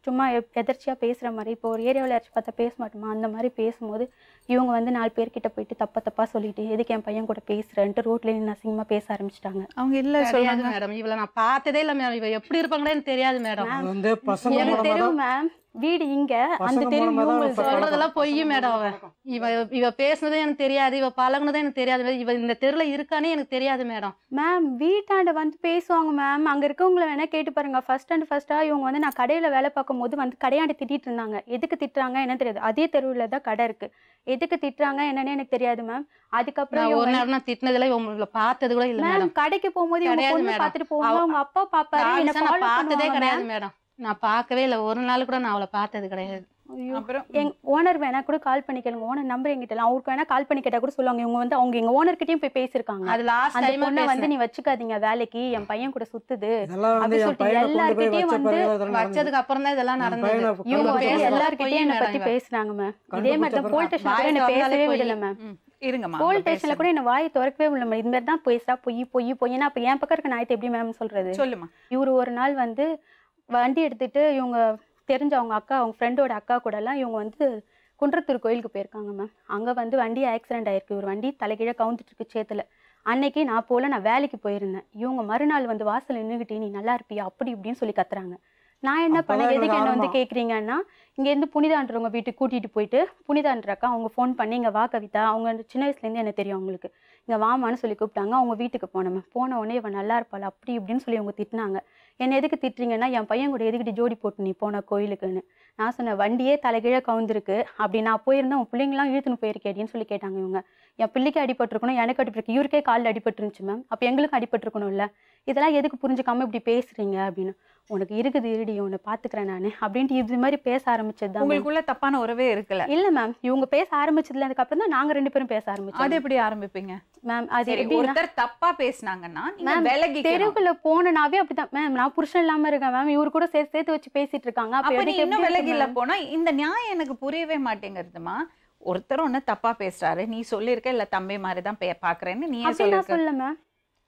சும்மா எப்- எதர்ச்சியா பேசுற மாதிரி இப்போ ஒரு ஏரியாவில் யாராச்சும் பார்த்தா பேச மாட்டோமா அந்த மாதிரி பேசும்போது இவங்க வந்து நாலு பேர்கிட்ட போயிட்டு தப்பா தப்பா சொல்லிட்டு எதுக்கு என் பையன் கூட பேசுறேன்ட்டு ரோட்ல நின்று அசிங்கமா பேச ஆரம்பிச்சிட்டாங்க அவங்க இல்ல தெரியாது சொல்றாங்க மேடம் இவளை நான் பார்த்ததே இல்லை மேடம் இவ எப்படி இருப்பாங்களே எனக்கு தெரியாது மேடம் அது வந்து பசங்க எனக்கு மூலமா தெரியும் தான் மேம் வீடு இங்க அந்த பசங்க தெரு மூலமா தான் இவங்களுக்கு பழக்கம். சொல்றதெல்லாம் பொய் மேடம் அவ இவ இவ பேசுனதே எனக்கு தெரியாது இவ பழகுனதே எனக்கு தெரியாது இவ இந்த தெருல இருக்கானே எனக்கு தெரியாது மேடம் மேம் வீட்டாண்ட வந்து பேசுவாங்க மேம் அங்க இருக்கவங்கள வேணா கேட்டு பாருங்க ஃபர்ஸ்ட் அண்ட் ஃபர்ஸ்டா இவங்க வந்து நான் கடையில வேலை பார்க்கும் போது வந்து கடையாண்ட திட்டிட்டு இருந்தாங்க எதுக்கு திட்டுறாங்க என்ன தெரியாது அதே தெருவுல தான் கடை இருக்கு எதுக்கு திட்டுறாங்க என்னன்னு எனக்கு தெரியாது மேம் அதுக்கப்புறம் நான் ஒரு இவங்க நேரம் நான் திட்டினதுல இவங்களை பார்த்தது கூட இல்ல மேம் மேடம் கடைக்கு போகும்போது இவங்க கிடையாது பொண்ணு madam. பார்த்துட்டு போவாங்க அவ- அவங்க அப்பா பாப்பாரு என்ன நான் ஃபாலோ பார்த்ததே பண்ணுவாங்க கிடையாது மேடம் நான் பார்க்கவே இல்லை ஒரு நாள் கூட நான் அவளை பார்த்தது கிடையாது ஐயோ. அப்புறம் எங் ஓனர் வேணா கூட கால் பண்ணி கேளுங்க ஓனர் நம்பர் எங்கிட்ட இல்லை அவருக்கு வேணா கால் பண்ணி கேட்டா கூட சொல்லுவாங்க இவங்க வந்து அவங்க எங்க ஓனர் கிட்டயும் போய் பேசியிருக்காங்க அது லாஸ்ட் அந்த டைம் பொண்ணை வந்து நீ வச்சுக்காதீங்க வேலைக்கு என் பையன் கூட சுத்துது இதெல்லாம் வந்து அப்படி என் சொல்லிட்டு பையனை கொண்டு போய் எல்லார்கிட்டயும் வச்ச வந்து பிறகு அதெல்லாம் நடந்தது. வச்சதுக்கு அப்புறம் தான் இதெல்லாம் என் நடந்தது பையனை இவங்க கண்டு வந்து பேசுறது எல்லார்கிட்டயும் என்னை பொய் பத்தி மேடம் இவ. பேசுனாங்க மேம் கண்டு இதே மாதிரி தான் பிடிச்ச போலீஸ் ஸ்டேஷன்ல கூட என்ன வாய் பேசவே திறந்தாலே விடல மேம் ம், இருங்கம்மா போலீஸ் அவங்க ஸ்டேஷன்ல கூட என்ன வாயை திறக்கவே விடல மேம் இது மாதிரி தான் பேசுறா பொய் பொய் பொய்னா அப்ப என் பக்கம் இருக்க நாயத்தை எப்படி மேம் சொல்றது பேச- சொல்லுமா இவரு ஒரு நாள் வந்து வண்டி எடுத்துட்டு இவங்க தெரிஞ்ச அவங்க அக்கா அவங்க ஃப்ரெண்டோட அக்கா கூட எல்லாம் இவங்க வந்து குன்றத்தூர் கோயிலுக்கு போயிருக்காங்க மேம் அங்க வந்து வண்டி ஆக்சிடென்ட் ஆயிருக்கு ஒரு வண்டி தலைகீழ கவுந்துட்டு இருக்கு சேத்துல அன்னைக்கு நான் போல நான் வேலைக்கு போயிருந்தேன் இவங்க மறுநாள் வந்து வாசல் நின்றுகிட்டே நீ நல்லா இருப்பியா அப்படி இப்படின்னு சொல்லி கத்துறாங்க நான் என்ன பண்ணேன் அப்பதான் எதுக்கு என்ன என்னோட வந்து ஆர்வம். கேக்குறீங்கன்னா இங்க இருந்து புனிதான்றவங்க வீட்டுக்கு கூட்டிட்டு போயிட்டு புனிதான்ற அக்கா அவங்க ஃபோன் பண்ணி இங்க வா கவிதா அவங்க வந்து சின்ன வயசுல இருந்து எனக்கு தெரியும் அவங்களுக்கு இங்க வாமான்னு சொல்லி கூப்பிட்டாங்க அவங்க வீட்டுக்கு போனோம் போன உடனே இவன் நல்லா இருப்பாள் அப்படி இப்படின்னு சொல்லி அவங்க திட்டினாங்க என்ன எதுக்கு திட்டுறீங்கன்னா என் பையன் கூட எதுக்கிட்டு ஜோடி போட்டு நீ போன கோயிலுக்குன்னு நான் சொன்னேன் வண்டியே தலைகீழ கவுந்திருக்கு அப்படி நான் போயிருந்தேன் உன் பிள்ளைங்களாம் இழுத்துன்னு போயிருக்கேடின்னு சொல்லி கேட்டாங்க இவங்க என் பிள்ளைக்கு அடிபட்டிருக்கணும் எனக்கு அடிபட்டிருக்கு இவருக்கே காலில் அடிபட்டுருந்துச்சு மேம் அப்போ எங்களுக்கும் அடிபட்டிருக்கணும்ல இதெல்லாம் எதுக்கு புரிஞ்சுக்காம இப்படி பேசுறீங்க அப்படின்னு உனக்கு இருக்குது இருடி உன்னை பார்த்துக்கிறேன் நான் அப்படின்ட்டு இது மாதிரி பேச ஆரம்பிச்சது தான் உங்களுக்குள்ள தப்பான உறவே இருக்குல்ல இல்ல மேம் இவங்க பேச ஆரம்பிச்சதுல அதுக்கப்புறம் தான் நாங்க ரெண்டு பேரும் பேச அது ஆரம்பிச்சோம் எப்படி ஆரம்பிப்பீங்க மேம் அது சரி எப்படின்னா ஒருத்தர் தப்பா பேசுனாங்கன்னா நீங்க Ma'am, விலகி தெருவுக்குள்ள போனனாவே அப்படிதான் மேம் நான் புருஷன் இல்லாம இருக்கேன் மேம் இவரு கூட சேர்த்து சேர்த்து வச்சு பேசிட்டு இருக்காங்க அப்ப அப்ப நீ எனக்கு இன்னும் எப்படி விலகி இருக்கு இல்ல ma'am? போனா இந்த நியாயம் எனக்கு புரியவே மாட்டேங்குதுமா ஒருத்தர் ஒண்ணு தப்பா பேசுறாரு நீ சொல்லிருக்க இல்ல தம்பி மாதிரி தான் பே- பாக்குறேன்னு நீ அப்படி நான் சொல்லிருக்க சொல்ல மேம்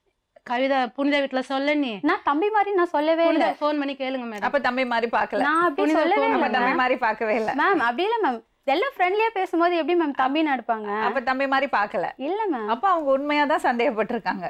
கவிதா புனித வீட்டுல சொல்ல நீ நான் தம்பி மாதிரி நான் சொல்லவே இல்ல புனிதா ஃபோன் பண்ணி கேளுங்க மேடம் அப்ப தம்பி மாதிரி பாக்கல நான் அப்படி புனித சொல்லவே அப்ப இல்ல தம்பி மாதிரி பார்க்கவே இல்ல மேம் அப்படி இல்ல மேம் எல்லாம் ஃப்ரெண்ட்லியா பேசும்போது எப்படி மேம் தம்பி நடப்பாங்க அப்ப தம்பி மாதிரி பார்க்கல இல்ல மேம் அப்ப அவங்க உண்மையா தான் சந்தேகப்பட்டிருக்காங்க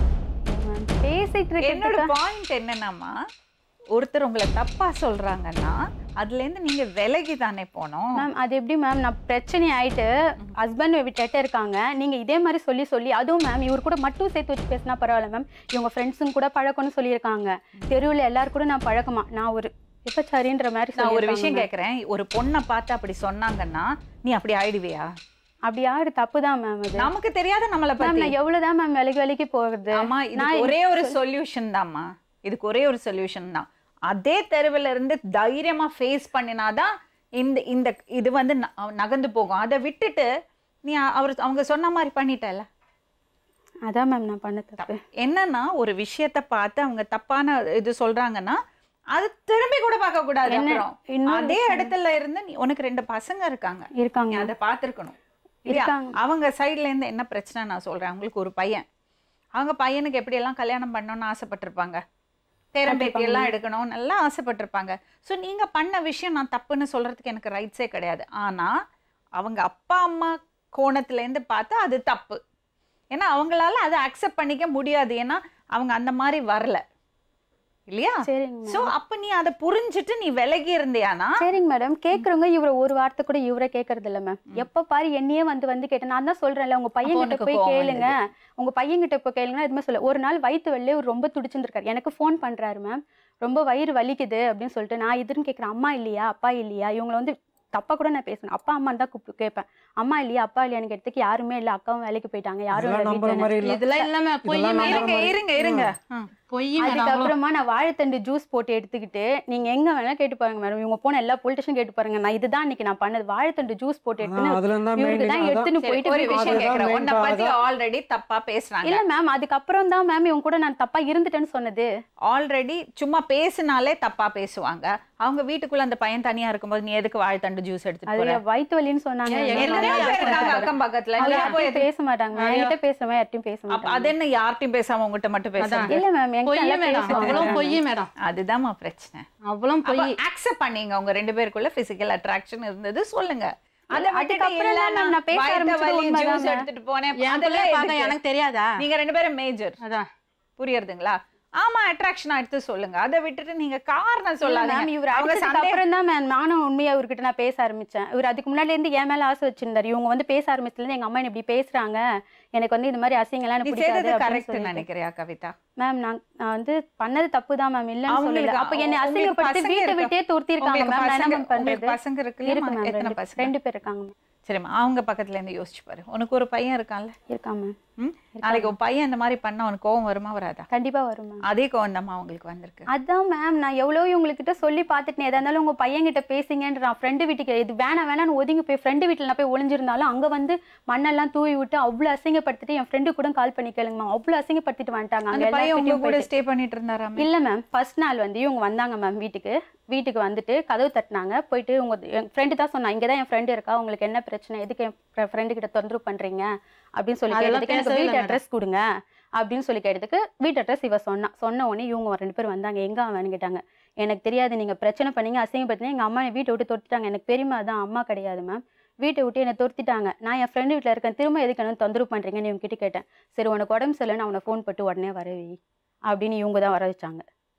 பேசிட்டு என்னோட இருக்க பாயிண்ட் என்னன்னாமா ஒருத்தர் உங்களை தப்பா சொல்றாங்கன்னா அதுல இருந்து நீங்க விலகி தானே போனோம் மேம் அது எப்படி மேம் நான் பிரச்சனை ஆயிட்டு ஹஸ்பண்ட் விட்டுட்டு இருக்காங்க நீங்க இதே மாதிரி சொல்லி சொல்லி அதுவும் மேம் இவர் கூட மட்டும் சேர்த்து வச்சு பேசினா பரவாயில்ல மேம் இவங்க ஃப்ரெண்ட்ஸுங்க கூட பழக்கம்னு சொல்லியிருக்காங்க தெருவில் எல்லாரும் கூட நான் பழக்கமா நான் ஒரு எப்ப சரின்ற மாதிரி நான் ஒரு சொல்லியிருக்காங்க விஷயம் ma'am. கேக்குறேன் ஒரு பொண்ணை பார்த்து அப்படி சொன்னாங்கன்னா நீ அப்படி ஆயிடுவியா அப்படி யாரு தப்பு தான் மேம் அது நமக்கு தெரியாத நம்மள மேம் பத்தி நான் எவ்வளவுதான் மேம் விலைக்கு விலைக்கு போகிறது ஆமா நான் இதுக்கு ஒரே ஒரு சொல்யூஷன் தாம்மா இதுக்கு ஒரே ஒரு சொல்யூஷன் தான் அதே தெருவுல இருந்து தைரியமா ஃபேஸ் பண்ணினாதான் இந்த இந்த இது வந்து ந- நகர்ந்து போகும் அதை விட்டுட்டு நீ அவர் அவங்க சொன்ன மாதிரி பண்ணிட்டல அதான் மேம் நான் பண்ண தப்பு என்னன்னா ஒரு விஷயத்த பார்த்து அவங்க தப்பான இது சொல்றாங்கன்னா அது திரும்பி கூட பார்க்க கூடாது என்ன அப்புறம் இன்னொரு அதே விஷயம் இடத்துல இருந்து நீ உனக்கு ரெண்டு பசங்க இருக்காங்க நீ இருக்காங்க அதை பார்த்துருக்கணும் இல்லையா இருக்காங்க. அவங்க சைடுல இருந்து என்ன பிரச்சனை நான் சொல்றேன் அவங்களுக்கு ஒரு பையன் அவங்க பையனுக்கு எப்படி எல்லாம் கல்யாணம் பண்ணணும்னு ஆசைப்பட்டிருப்பாங்க பேரம்பேத்தி எல்லாம் எடுக்கணும் நல்லா ஆசைப்பட்டிருப்பாங்க ஸோ நீங்க பண்ண விஷயம் நான் தப்புன்னு சொல்றதுக்கு எனக்கு ரைட்ஸே கிடையாது ஆனா அவங்க அப்பா அம்மா கோணத்துல இருந்து பார்த்தா அது தப்பு ஏன்னா அவங்களால அதை அக்செப்ட் பண்ணிக்க முடியாது ஏன்னா அவங்க அந்த மாதிரி வரல இல்லையா சரிங்க சோ மேம் அப்ப நீ அதை புரிஞ்சுட்டு நீ விலகி இருந்தியானா சரிங்க மேடம் கேக்குறவங்க இவரை ஒரு வார்த்தை கூட இவரை கேக்குறது இல்ல மேம் எப்ப பாரு என்னையே வந்து வந்து கேட்டேன் நான் தான் சொல்றேன்ல உங்க பையன் கிட்ட உனக்கு போய் கோவம் கேளுங்க உங்க பையன் கிட்ட போய் கேளுங்க எதுவுமே சொல்ல ஒரு நாள் வயிற்று வெளிலே இவர் ரொம்ப துடிச்சிருந்திருக்காரு எனக்கு ஃபோன் பண்றாரு மேம் ரொம்ப வயிறு வலிக்குது அப்படின்னு சொல்லிட்டு நான் இதுன்னு கேட்குறேன் அம்மா இல்லையா அப்பா இல்லையா இவங்களை வந்து தப்பா கூட நான் பேசுவேன் அப்பா அம்மான்னு தான் கூப்பிட்டு கேட்பேன் அம்மா இல்லையா அப்பா இல்லையான்னு கேட்டதுக்கு யாருமே இல்ல அக்காவும் வேலைக்கு போயிட்டாங்க யாரும் அதெல்லாம் இல்ல நம்புற வீட்டுல மாதிரி இல்ல இதெல்லாம் இல்லாம பொய் இதெல்லாம் மேடம் இருங்க இருங்க இருங்க ம். பொய் மேடம் அவ்வளவு- அதுக்கப்புறமா நான் வாழைத்தண்டு ஜூஸ் போட்டு எடுத்துக்கிட்டு நீங்க எங்க வேணா கேட்டு பாருங்க மேடம் இவங்க போன எல்லா போலீஸ் கேட்டு பாருங்க நான் இதுதான் இன்னைக்கு நான் பண்ணது வாழைத்தண்டு ஜூஸ் போட்டு அதான் எடுத்துன்னு அதுல இருந்தா இவருக்கு தான் மெயின் எடுத்துன்னு சரி, போயிட்டு ஒரு வீட்டுக்கு விஷயம் அதுதான் கேக்குறேன் main உன்னை பத்தி அதான். ஆல்ரெடி தப்பா பேசுறாங்க இல்ல மேம் அதுக்கப்புறம் தான் மேம் இவங்க கூட நான் தப்பா இருந்துட்டேன்னு சொன்னது ஆல்ரெடி சும்மா பேசினாலே தப்பா பேசுவாங்க அவங்க வீட்டுக்குள்ள அந்த பையன் தனியா இருக்கும்போது நீ எதுக்கு வாழைத்தண்டு ஜூஸ் எடுத்துட்டு அது போற வயிற்று வலின்னு சொன்னாங்க ஏன், நான் எத்தனை எத்தனையோ யார்கிட்ட பேர் இருக்காங்க பேச அக்கம் பக்கத்துல அவங்க நீ போய் யார்கிட்டயும் பேச மாட்டாங்க ஐயோ. என்கிட்ட பேசுறவன் யார்ட்டையும் பேச அப்ப மாட்டாங்க அது என்ன யார்ட்டையும் பேசாம உங்ககிட்ட மட்டும் பேசுறாங்க இல்ல மேம் பொய் நல்லா மேடம் பேசுவாங்க. அவ்வளோ பொய் மேடம் அதுதான்மா பிரச்சனை அவ்வளோ பொய் அக்செப்ட் பண்ணீங்க உங்க ரெண்டு பேருக்குள்ள பிசிக்கல் அட்ராக்ஷன் இருந்தது சொல்லுங்க அதை விட்டுட்டு அதுக்கப்புறம் இல்ல, தான் நான் நான் பேச வயித்த ஆரம்பிச்சது வலி, உண்மைதான் juice ma'am. எடுத்துட்டு போனேன் என் அதெல்லாம் பிள்ளைய பார்க்க எதுக்கு? எனக்கு தெரியாதா நீங்க ரெண்டு பேரும் மேஜர் அதான் புரியுதுங்களா ஆமா அட்ராக்ஷன் எடுத்து சொல்லுங்க அதை விட்டுட்டு நீங்க காரணம் மேம் சொல்லாதீங்க இவர் அவங்க அடிச்சதுக்கு சந்தேகம் அப்புறம் தான் மேம் நானும் உண்மையா இவர்கிட்ட நான் பேச ஆரம்பிச்சேன் இவர் அதுக்கு முன்னாடி இருந்து என் மேல ஆசை வச்சிருந்தாரு இவங்க வந்து பேச ஆரம்பிச்சதுல எங்க அம்மா என்ன இப்படி பேசுறாங்க எனக்கு வந்து இந்த மாதிரி அசிங்கம்லாம் நீ எனக்கு செய்தது பிடிக்காது அப்படின்னு கரெக்ட் சொல்லிட்டு. நினைக்கிறியா கவிதா மேம் நான் நான் வந்து பண்ணது தப்பு தான் மேம் இல்லைன்னு அவங்களுக்கு சொல்லல அப்ப என்னை உங்களுக்கு அசிங்கப்படுத்தி பசங்க வீட்டை இருக்கா? விட்டே துரத்திருக்காங்க உங்களுக்கு மேம் நான் என்ன பசங்க- மேம் பண்றது உங்களுக்கு பசங்க இருக்கு இருக்குல்ல மேம் எத்தனை ரெண்டு பசங்க ரெண்டு பேர் இருக்காங்க மேம் சரிம்மா அவங்க பக்கத்துல இருந்து யோசிச்சு பாரு உனக்கு ஒரு பையன் இருக்கான்ல இருக்கா மேம் ம்? நாளைக்கு உன் பையன் இந்த மாதிரி பண்ணா உனக்கு கோவம் வருமா வராதா கண்டிப்பா வரும் மேம் அதே கோவம் தான் அவங்களுக்கு வந்திருக்கு அதான் மேம் நான் எவ்வளோ இவங்ககிட்ட சொல்லி பார்த்துட்டேன் எதா இருந்தாலும் உங்க பையன்கிட்ட பேசுங்கன்ற ஃப்ரெண்டு வீட்டுக்கு இது வேணாம் வேணாம்னு ஒதுங்கி போய் ஃப்ரெண்டு வீட்டில் நான் போய் ஒளிஞ்சிருந்தாலும் அங்க வந்து மண்ணெல்லாம் தூவி விட்டு அவ்வளோ அசிங்கப்படுத்திட்டு என் ஃப்ரெண்டு கூட கால் பண்ணி கேளுங்க மேம் அவ்வளோ அசிங்கப்படுத்திட்டு வந்துட்டாங்க அந்த அங்க பையன் உங்க எல்லார்கிட்டயும் கூட போயிட்டு. ஸ்டே பண்ணிட்டு இருந்தாராமே இல்ல மேம் ஃபர்ஸ்ட் நாள் வந்து இவங்க வந்தாங்க மேம் வீட்டுக்கு வீட்டுக்கு வந்துட்டு கதவு தட்டினாங்க போயிட்டு உங்க என் ஃப்ரெண்டு தான் சொன்னா இங்கே தான் என் ஃப்ரெண்டு இருக்கா உங்களுக்கு என்ன பிரச்சனை எதுக்கு என் ஃப்ரெண்டு கிட்ட தொந்தரவு பண்றீங்க அப்படின்னு சொல்லி அதெல்லாம் கேட்டதுக்கு எனக்கு பேசவே வீட்டு இல்ல அட்ரஸ் கொடுங்க அப்படின்னு சொல்லி கேட்டதுக்கு வீட்டு அட்ரஸ் இவ சொன்னா சொன்ன உடனே இவங்க ரெண்டு பேரும் வந்தாங்க எங்க அவன்னு கேட்டாங்க எனக்கு தெரியாது நீங்க பிரச்சனை பண்ணீங்க அசிங்கப்படுத்தினீங்க எங்க அம்மா என்னை வீட்டை விட்டு தொட்டுட்டாங்க எனக்கு பெரியமா தான் அம்மா கிடையாது மேம் வீட்டை விட்டு என்னை துரத்திட்டாங்க நான் என் ஃப்ரெண்டு வீட்டில் இருக்கேன் திரும்ப எதுக்கு என்ன தொந்தரவு பண்ணுறீங்கன்னு இவங்க கிட்ட கேட்டேன் சரி உனக்கு உடம்பு சரியில்லைன்னு அவனை ஃபோன் போட்டு உடனே வரவி அப்படின்னு இவங்க தான் வர வச்சாங்க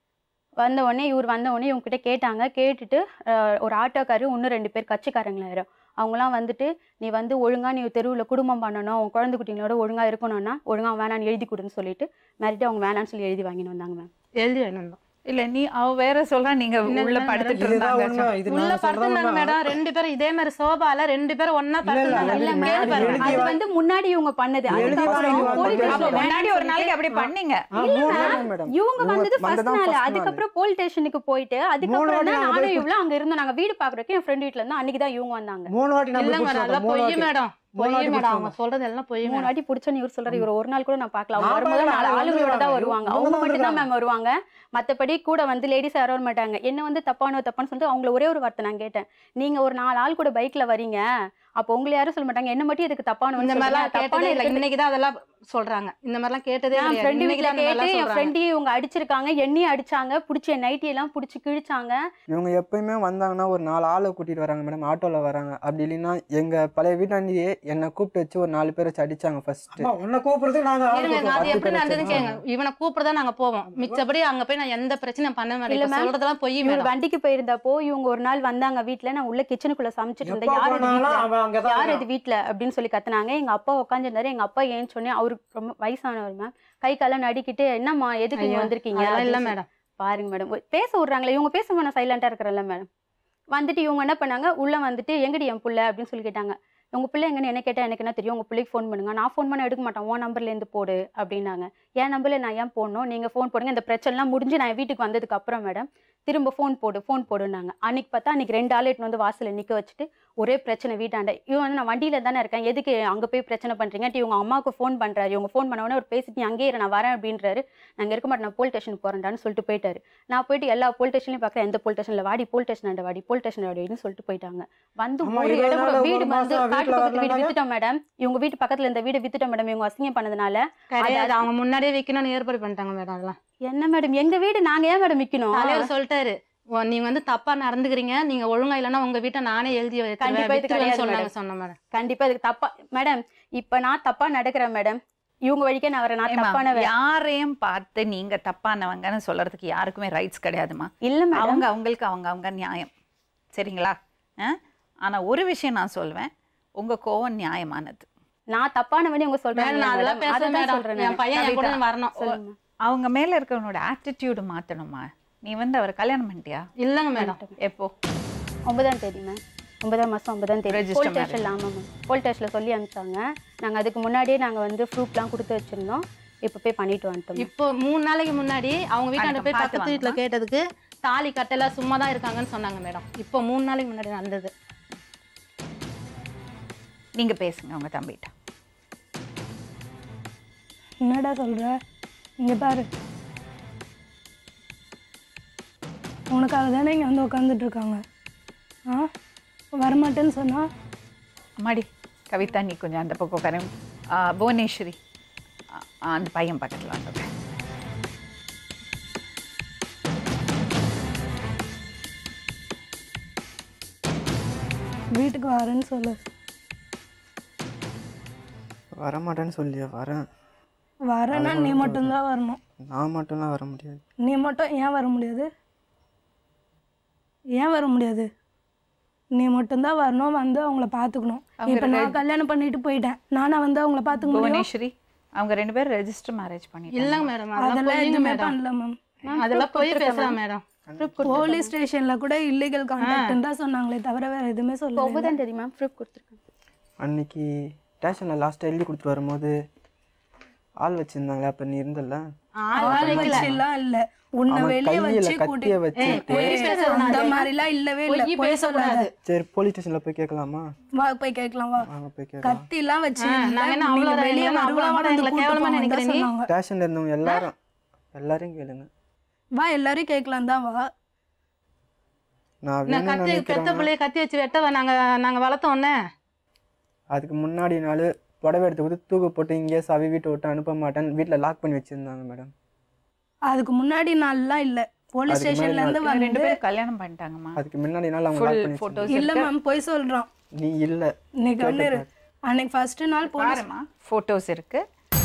வந்த உடனே இவர் வந்த உடனே இவங்க கிட்ட கேட்டாங்க கேட்டுட்டு அஹ், ஒரு ஆட்டோக்காரர் இன்னும் ரெண்டு பேர் கட்சிக்காரங்களா யாரோ அவங்களாம் வந்துட்டு நீ வந்து ஒழுங்கா நீ தெருவில் குடும்பம் பண்ணணும் உன் குழந்தை குட்டிங்களோட ஒழுங்கா இருக்கணும்னா ஒழுங்கா வேணான்னு எழுதி கொடுன்னு சொல்லிட்டு மிரட்டி அவங்க வேணான்னு சொல்லி எழுதி வாங்கின்னு வந்தாங்க மேம் எழுதி வேணும் இல்ல நீ அவ வேற சொல்றா நீங்க இல்ல, உள்ள இல்ல, படுத்துட்டு இதுதான் இருந்தாங்க உண்மை இது உள்ள நான் சொல்றேன் படுத்துனாங்க மேடம் ரெண்டு பேரும் இதே மாதிரி சோபால ரெண்டு பேரும் ஒண்ணா இல்ல, இல்ல, படுத்துனாங்க இல்ல அதுக்கு மேம் முன்னாடி அது எழுதி வா- வந்து முன்னாடி இவங்க பண்ணது எழுதி அதுக்கப்புறம் வாங்கிட்டு police வந்தாங்க. station அப்ப முன்னாடி ஒரு வேணாம்னு நாளைக்கு அப்படி பண்ணீங்க ஆ, இல்ல மூணு ma'am. நாள் மேடம் இவங்க வந்தது ஃபர்ஸ்ட் வந்ததுதான் நாள் first நாள். அதுக்கப்புறம் போலீஸ் ஸ்டேஷனுக்கு போயிட்டு அதுக்கப்புறம் வாட்டி தான் நாங்க நானும் போய் இவ்வளவு அங்க இருந்தோம் நாங்க வீடு பாக்குறதுக்கு என் ஃப்ரெண்ட் வீட்ல இருந்து அன்னைக்கு தான் இவங்க வந்தாங்க மூணு வாட்டி நம்ம இல்லங்க மேடம் அதெல்லாம் பொய் மேடம் பொய் வாட்டி மேடம் அவங்க பிடிச்சோம். சொல்றது எல்லாம் பொய் மூணு மேடம் வாட்டி பிடிச்சோன்னு இவர் சொல்றாரு இவர் ஒரு நாள் கூட நான் பார்க்கல அவங்க நான் வரும்போது பார்க்கல, நாலு அவங்க ஆளுங்களோட தான் வந்துருக்காங்க. வருவாங்க இவங்க அவங்க தான் மட்டும் தான் வந்துருக்காங்க. மேம் வருவாங்க மத்தபடி கூட வந்து லேடிஸ் யாரும் வர மாட்டாங்க என்ன வந்து தப்பானோ தப்பான்னு சொல்லிட்டு அவங்கள ஒரே ஒரு வார்த்தை நான் கேட்டேன் நீங்க ஒரு நாலு ஆள் கூட பைக்ல வரீங்க அப்போ உங்களை யாரும் சொல்ல மாட்டாங்க என்ன மட்டும் எதுக்கு தப்பானு இந்த மாதிரிலாம் கேட்டதே இல்லை இன்னைக்கு தான் அதெல்லாம் சொல்றாங்க இந்த மாதிரிலாம் கேட்டதே என் கிடையாது. ஃப்ரெண்டு இன்னைக்கு வீட்ல தான் இந்த கேட்டு மாதிரிலாம் என் சொல்றாங்க. ஃப்ரெண்டையும் இவங்க அடிச்சிருக்காங்க எண்ணியும் அடிச்சாங்க பிடிச்சி என் நைட்டி எல்லாம் பிடிச்சி கிழிச்சாங்க இவங்க எப்பயுமே வந்தாங்கன்னா ஒரு நாலு ஆளை கூட்டிட்டு வராங்க மேடம் ஆட்டோல வராங்க அப்படி இல்லைன்னா எங்க பழைய வீட்டாண்டியே என்னை கூப்பிட்டு வச்சு ஒரு நாலு பேரை வச்சு அடிச்சாங்க ஃபர்ஸ்ட் அம்மா, உன்னை கூப்பிடுறதுக்கு நாங்க ஆள் இருங்க, கூப்பிடுறோம். அது எப்படி பத்து பேர் நடந்ததுன்னு கேளுங்க இவனை கூப்பிடுறதா நாங்க போவோம் மிச்சபடி அங்க போய் நான் எந்த பிரச்சனையும் பண்ண மாட்டேன் இல்ல இப்ப ma'am. சொல்றதெல்லாம் பொய் இவர் மேடம் வண்டிக்கு போயிருந்தப்போ இவங்க ஒரு நாள் வந்தாங்க வீட்ல நான் உள்ள கிச்சனுக்குள்ள சமைச்சிட்டு இருந்தேன் எப்ப யார் இது போனாலும் வீட்ல? அவன் அங்கதான் யார் இருக்கான். இது வீட்ல அப்படின்னு சொல்லி கத்துனாங்க எங்க அப்பா உட்காந்துருந்தாரு எங்க அப்பா ஏன்னு சொன்னேன் அவருக்கு ரொம்ப வயசானவர் மேம் கை காலம் நடிக்கிட்டு என்னம்மா எதுக்கு இங்க ஐயோ, வந்திருக்கீங்க அதெல்லாம் இல்ல அப்படின்னு மேடம் சொல்லி- பாருங்க மேடம் பேச விடுறாங்களே இவங்க பேச நான் சைலண்டா இருக்கிறல்ல மேடம் வந்துட்டு இவங்க என்ன பண்ணாங்க உள்ள வந்துட்டு எங்கடி என் புள்ள அப்படின்னு சொல்லி கேட்டாங்க உங்க பிள்ளை எங்கன்னு என்ன கேட்டா எனக்கு என்ன தெரியும் உங்க பிள்ளைக்கு ஃபோன் பண்ணுங்க நான் ஃபோன் பண்ண எடுக்க மாட்டேன் உன் நம்பர்ல இருந்து போடு அப்படின்னாங்க என் நம்பர்ல நான் ஏன் போடணும் நீங்க ஃபோன் போடுங்க இந்த பிரச்சனைலாம் முடிஞ்சு நான் வீட்டுக்கு வந்ததுக்கு அப்புறம் மேடம் திரும்ப ஃபோன் போடு ஃபோன் போடுனாங்க அன்னைக்கு பார்த்தா அன்னைக்கு ரெண்டு ஆள் எட்டுன்னு வந்து வாசல்ல நிக்க வச்சுட்டு ஒரே பிரச்சனை வீட்டாண்ட இவன் வந்து நான் வண்டியில தானே இருக்கேன் எதுக்கு அங்க போய் பிரச்சனை பண்றீங்கன்ட்டு இவங்க அம்மாவுக்கு ஃபோன் பண்றாரு இவங்க ஃபோன் பண்ண உடனே அவர் பேசிட்டு நீ அங்கேயே இரு, நான் வரேன் அப்படின்றாரு நாங்க இருக்க மாட்டேன் நான் போலீஸ் ஸ்டேஷன் போறேன்டான்னு சொல்லிட்டு போயிட்டாரு நான் போயிட்டு எல்லா போலீஸ் ஸ்டேஷன்லையும் பார்க்குறேன் எந்த போலீஸ் ஸ்டேஷன்ல வாடி போலீஸ் ஸ்டேஷன் வாடி போலீஸ் ஸ்டேஷன் வாடின்னு சொல்லிட்டு போயிட்டாங்க வந்து ஆமா, ஒரு இருபது இடம் கூட நாள், வீடு ஒரு வந்து மாசம் காட்டு வீட்ல பக்கத்து வீடு வரலனால? வித்துட்டோம் மேடம் இவங்க வீட்டு பக்கத்துல இந்த வீடு வித்துட்டோம் மேடம் இவங்க அசிங்கம் பண்ணதுனால கிடையாது அவங்க முன்னாடியே வைக்கணும்னு ஏற்பாடு பண்ணிட்டாங்க மேடம் அதெல்லாம் என்ன மேடம் எங்க வீடு நாங்க ஏன் மேடம் விக்கணும் தலைவர் சொல்லிட்டாரு "ஓ, நீங்க வந்து தப்பா நடந்துக்கிறீங்க நீங்க ஒழுங்கா இல்லைன்னா உங்க வீட்டை நானே எழுதி வைக்கிறேன். கண்டிப்பா இது வித்துருவேன்னு கிடையாது சொன்னாங்க madam. சொன்ன மேடம் கண்டிப்பா இதுக்கு தப்பா மேடம் இப்ப நான் தப்பா நடக்கிறேன் மேடம் இவங்க வழிக்கே நான் வரேன் நான் ஏம்மா, தப்பானவ யாரையும் பார்த்து நீங்க தப்பானவங்கன்னு சொல்றதுக்கு யாருக்குமே ரைட்ஸ் கிடையாதுமா இல்ல மேடம் அவங்க அவங்களுக்கு அவங்க அவங்க நியாயம் சரிங்களா ஆ? ஆனா ஒரு விஷயம் நான் சொல்வேன் உங்க கோவம் நியாயமானது நான் தப்பானவனே உங்க மேடம் சொல்றாங்க நான் அதெல்லாம் பேச அதான் மேடம் சொல்றேன் என் நான். பையன் என் கூட வரணும் சொல்லுங்க அவங்க மேல இருக்கிறவனோட ஆட்டிடியூடு மாத்தணுமா நீ வந்து அவரை கல்யாணம் பண்ணிட்டியா இல்லைங்க மேடம் எப்போ ஒன்பதாம் தேதி மேம் ஒன்பதாம் மாசம் ஒன்பதாம் தேதி Register போலீஸ் ஸ்டேஷன்ல ஆமாம் மேம் போலீஸ் ஸ்டேஷன்ல சொல்லி அனுப்பிச்சாங்க நாங்க அதுக்கு முன்னாடியே நாங்க வந்து ப்ரூஃப்லாம் கொடுத்து வச்சிருந்தோம் இப்போ போய் பண்ணிட்டு வந்துட்டோம் ma'am. இப்போ மூணு நாளைக்கு முன்னாடி அவங்க வீட்டாண்ட போய் பார்த்து பக்கத்து வீட்டுல கேட்டதுக்கு தாலி கட்டல சும்மா தான் இருக்காங்கன்னு சொன்னாங்க மேடம் இப்போ மூணு நாளைக்கு முன்னாடி நடந்தது நீங்க பேசுங்க உங்க தம்பிகிட்ட என்னடா சொல்ற இங்க பாரு உனக்காக தானே இங்கே வந்து உட்காந்துட்டு இருக்காங்க ஆ வரமாட்டேன்னு சொன்னா அம்மாடி கவிதா நீ கொஞ்சம் அந்த பக்கம் உட்காரு ஆ, புவனேஸ்வரி ஆ, அந்த பையன் பக்கத்துல வந்து உட்காரு. வீட்டுக்கு வரேன்னு சொல்லு வரமாட்டேன்னு சொல்லியா வரேன் வரேன்னா நீ மட்டும்தான் வரணும் நான் மட்டும்லாம் வர முடியாது நீ மட்டும் ஏன் வர முடியாது ஏன் வர முடியாது நீ மட்டும்தான் வரணும் வந்து அவங்கள பார்த்துக்கணும் இப்போ நான் கல்யாணம் பண்ணிட்டு போயிட்டேன் நானா வந்து அவங்கள பார்த்துக்க முடியும் புவனேஸ்வரி அவங்க ரெண்டு பேரும் ரெஜிஸ்டர் மேரேஜ் பண்ணிட்டாங்க இல்லைங்க மேடம் அதெல்லாம் அதெல்லாம் பொய்யுங்க எதுவுமே மேடம் பண்ணல மேம் அதெல்லாம் போய் பேசுகிறேன் மேடம் போலீஸ் ஸ்டேஷன்ல கூட இல்லீகல் கான்டாக்ட் தான் சொன்னாங்களே தவிர வேற எதுவுமே சொல்லல ஒவ்வொரு தெரியுமா ப்ரூஃப் கொடுத்துருக்கேன் அன்னைக்கு ஸ்டேஷனில் லாஸ்ட்டாக எழுதி கொடுத்துட்டு வரும்போது ஆள் வச்சுருந்தாங்களே அப்போ நீ இருந்தல்ல ஆள் வச்சுலாம் இல்ல உன்னை அவன் வெளியே கையில வச்சு கூட்டி கத்திய வச்சு அந்த மாதிரிலாம் இல்லவே இல்ல போய் சொல்லாத சரி போலீஸ் ஸ்டேஷனில் போய் கேட்கலாமா வா போய் கேட்கலாம் வா வாங்க போய் கேட்கலாம் கத்திலாம் வச்சு நாங்க என்ன அவ்வளோ நீங்க வெளியே இல்லைன்னா அவ்வளோ வருவாங்க கூட எங்களை கேவலமா நினைக்கிறேன் நீ சொன்னாங்க ஸ்டேஷனில் இருந்தவங்க எல்லாரும் எல்லாரையும் கேளுங்க வா எல்லாரையும் கேட்கலாம் தான் வா நான் நான் வேணும்னு கத்தி பெத்த நினைக்கிறேன் பிள்ளைய கத்தி வச்சு வெட்டவ நாங்க நாங்க வளர்த்தோன்னே அதுக்கு முன்னாடி நாள் புடவை எடுத்து கொடுத்து தூக்கு போட்டு இங்கேயே சாவி வீட்டை விட்டு அனுப்ப மாட்டேன் வீட்டில் லாக் பண்ணி வச்சுருந்தாங்க மேடம் அதுக்கு முன்னாடி நாள்லாம் இல்ல போலீஸ் அதுக்கு ஸ்டேஷன்ல இருந்து இவங்க ரெண்டு வந்து பேரும் கல்யாணம் பண்ணிட்டாங்கம்மா அதுக்கு முன்னாடி நாள் அவங்க லாக் ஃபுல் பண்ணி வச்சிருந்தாங்க. ஃபோட்டோஸ் இல்ல மேம் போய் சொல்றான் நீ இல்லை இன்னைக்கு வந்து அன்னைக்கு ஃபர்ஸ்ட் நாள் போலீஸ் பாருமா ஃபோட்டோஸ் இருக்கு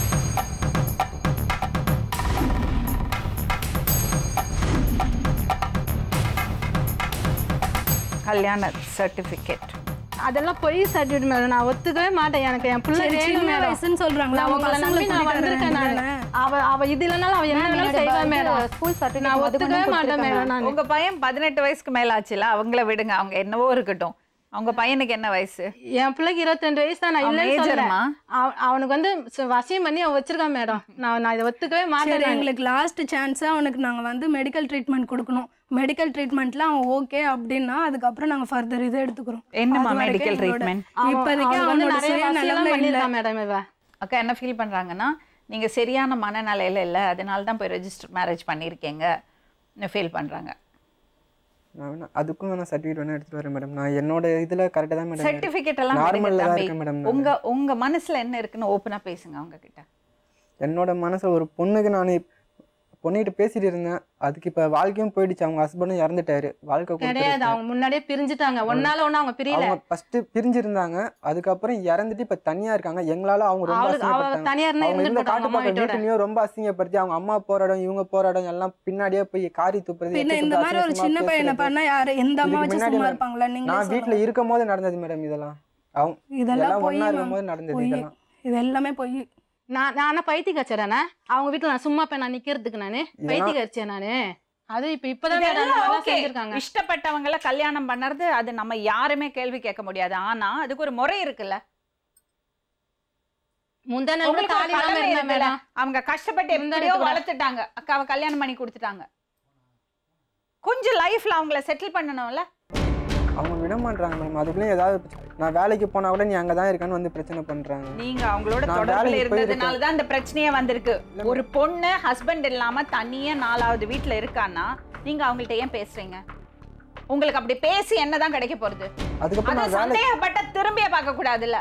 கல்யாண சர்டிஃபிகேட் அதெல்லாம் பொய் சர்டிஃபிகேட் மேடம் நான் ஒத்துக்கவே மாட்டேன் எனக்கு என் பிள்ளை சரி, வேணும் சின்ன மேடம் வயசுன்னு சொல்றாங்களா நான் அவங்க உங்களை பசங்களை நம்பி நான் கூட்டிட்டு வந்திருக்கேன் நான் வரேன் அவ அவ இது இல்லைனாலும் அவ என்ன வேணாலும் செய்வா மேடம் ஸ்கூல் நான் சர்டிஃபிகேட் ஒத்துக்கவே மாட்டேன் மேடம் நான் உங்க பையன் பதினெட்டு வயசுக்கு மேல ஆச்சுல அவங்கள விடுங்க அவங்க என்னவோ இருக்கட்டும் அவங்க பையனுக்கு என்ன வயசு என் பிள்ளைக்கு இருபத்தெண்டு வயசு தான் நான் அவன் இல்லைன்னு major சொல்றேன் மா? அவ- அவனுக்கு வந்து ச- வசியம் பண்ணி அவன் வச்சிருக்கான் மேடம் நான் நான் இதை ஒத்துக்கவே சரி மாட்டேன் நான். எங்களுக்கு லாஸ்ட் சான்ஸா அவனுக்கு நாங்க வந்து மெடிக்கல் ட்ரீட்மெண்ட் கொடுக்கணும் மெடிக்கல் ட்ரீட்மெண்ட்ல அவன் ஓகே அப்படின்னா அதுக்கப்புறம் நாங்க ஃபர்தர் இது எடுத்துக்கிறோம் என்னம்மா அது வரைக்கும் மெடிக்கல் எங்களோட- ட்ரீட்மெண்ட் அவன் இப்போதைக்கு அவனுக்கு வந்து அவனோட நிறைய வசியெல்லாம் சுயநலமே இல்ல பண்ணியிருக்கான் மேடம் இவ அக்கா என்ன ஃபீல் பண்றாங்கன்னா நீங்க சரியான மனநிலையில இல்ல அதனால தான் போய் ரெஜிஸ்டர் மேரேஜ் பண்ணியிருக்கீங்க ஃபீல் பண்றாங்க நான் வேணா அதுக்கும் வேணா சர்டிஃபிகேட் வேணா எடுத்துட்டு வரேன் மேடம் நான் என்னோட இதில் கரெக்டாக தான் மேடம் சர்டிபிகேட் எல்லாம் விடுங்க நார்மலில் தான் தம்பி. இருக்கேன் மேடம் உங்க உங்க மனசுல என்ன இருக்குன்னு ஓப்பனா பேசுங்க அவங்க கிட்ட என்னோட மனசை ஒரு பொண்ணுக்கு நான் பொண்ணுகிட்ட பேசிட்டு இருந்தேன் அதுக்கு இப்போ வாழ்க்கையும் போயிடுச்சு அவங்க ஹஸ்பண்டும் இறந்துட்டாரு வாழ்க்கை கிடையாது கொடுத்துருக்கு. அவங்க முன்னாடியே பிரிஞ்சுட்டாங்க ஒன்னால ஒண்ணு அவங்க பிரியல அவங்க ஃபர்ஸ்ட் பிரிஞ்சிருந்தாங்க அதுக்கப்புறம் இறந்துட்டு இப்ப தனியா இருக்காங்க எங்களால அவங்க ரொம்ப அவளுக்கு அவ அசிங்கப்பட்டாங்க தனியா இருந்தா அவங்க இருந்துட்டு இருந்த போட்டாங்க காட்டு அம்மா பக்கம் வீட்டோட வீட்டுலயும் ரொம்ப அசிங்கப்படுத்தி அவங்க அம்மா போராடம் இவங்க போராடம் எல்லாம் பின்னாடியே போய் காரி துப்புறது பின்ன எட்டு இந்த துப்பு மாதிரி ஒரு அசிங்கமா சின்ன பையனை பேசுறது. பண்ணா யாரு எந்த அம்மா இதுக்கு வச்சு முன்னாடி சும்மா நான் இருப்பாங்களா நீங்க நான் வீட்ல இருக்கும் போது நடந்தது மேடம் இதெல்லாம் அவங்க இதெல்லாம் எல்லாம் பொய் ஒண்ணா ma'am. இருக்கும் போது நடந்தது பொய் இதெல்லாம் இது எல்லாமே பொய் நான் நான் பைத்தி கச்சடானே அவங்க வீட்டுல நான் சும்மா போய் நான் நிக்கிறதுக்கு நானு பைத்தி கரிச்சேன் நானு அது இப்ப இப்பதான் மேடம் இதெல்லாம் நல்லா okay. செஞ்சிருக்காங்க இஷ்டப்பட்டவங்கள கல்யாணம் பண்ணறது அது நம்ம யாருமே கேள்வி கேட்க முடியாது ஆனா அதுக்கு ஒரு முறை இருக்குல்ல முந்தான உங்களுக்கு ஒரு தாலி இல்லாம கடமை இருந்தேன் இருக்குல்ல. மேடம் அவங்க கஷ்டப்பட்டு முந்தானை எப்படியோ கூட. வளர்த்துட்டாங்க அக்காவை கல்யாணம் பண்ணி கொடுத்துட்டாங்க கொஞ்சம் லைஃப்ல அவங்கள செட்டில் பண்ணணும்ல அவங்க விட மாட்டாங்க மேடம் அதுக்குள்ளேயும் ஏதாவது பிரச்சனை- நான் வேலைக்கு போனா கூட நீ அங்கதான் இருக்கேன்னு வந்து பிரச்சனை பண்றாங்க நீங்க அவங்களோட நான் தொடர்புல வேலைக்கு இருந்ததுனால தான் இந்த பிரச்சனையே வந்திருக்கு ஒரு பொண்ணு ஹஸ்பண்ட் இல்லாம தனியா நாலாவது வீட்ல இருக்கான்னா நீங்க அவங்கள்ட்ட ஏன் பேசுறீங்க உங்களுக்கு அப்படி பேசி என்னதான் கிடைக்க போறது அதுக்கப்புறம் அது நான் வேலை சந்தேகப்பட்ட திரும்பிய பார்க்க கூடாதுல்ல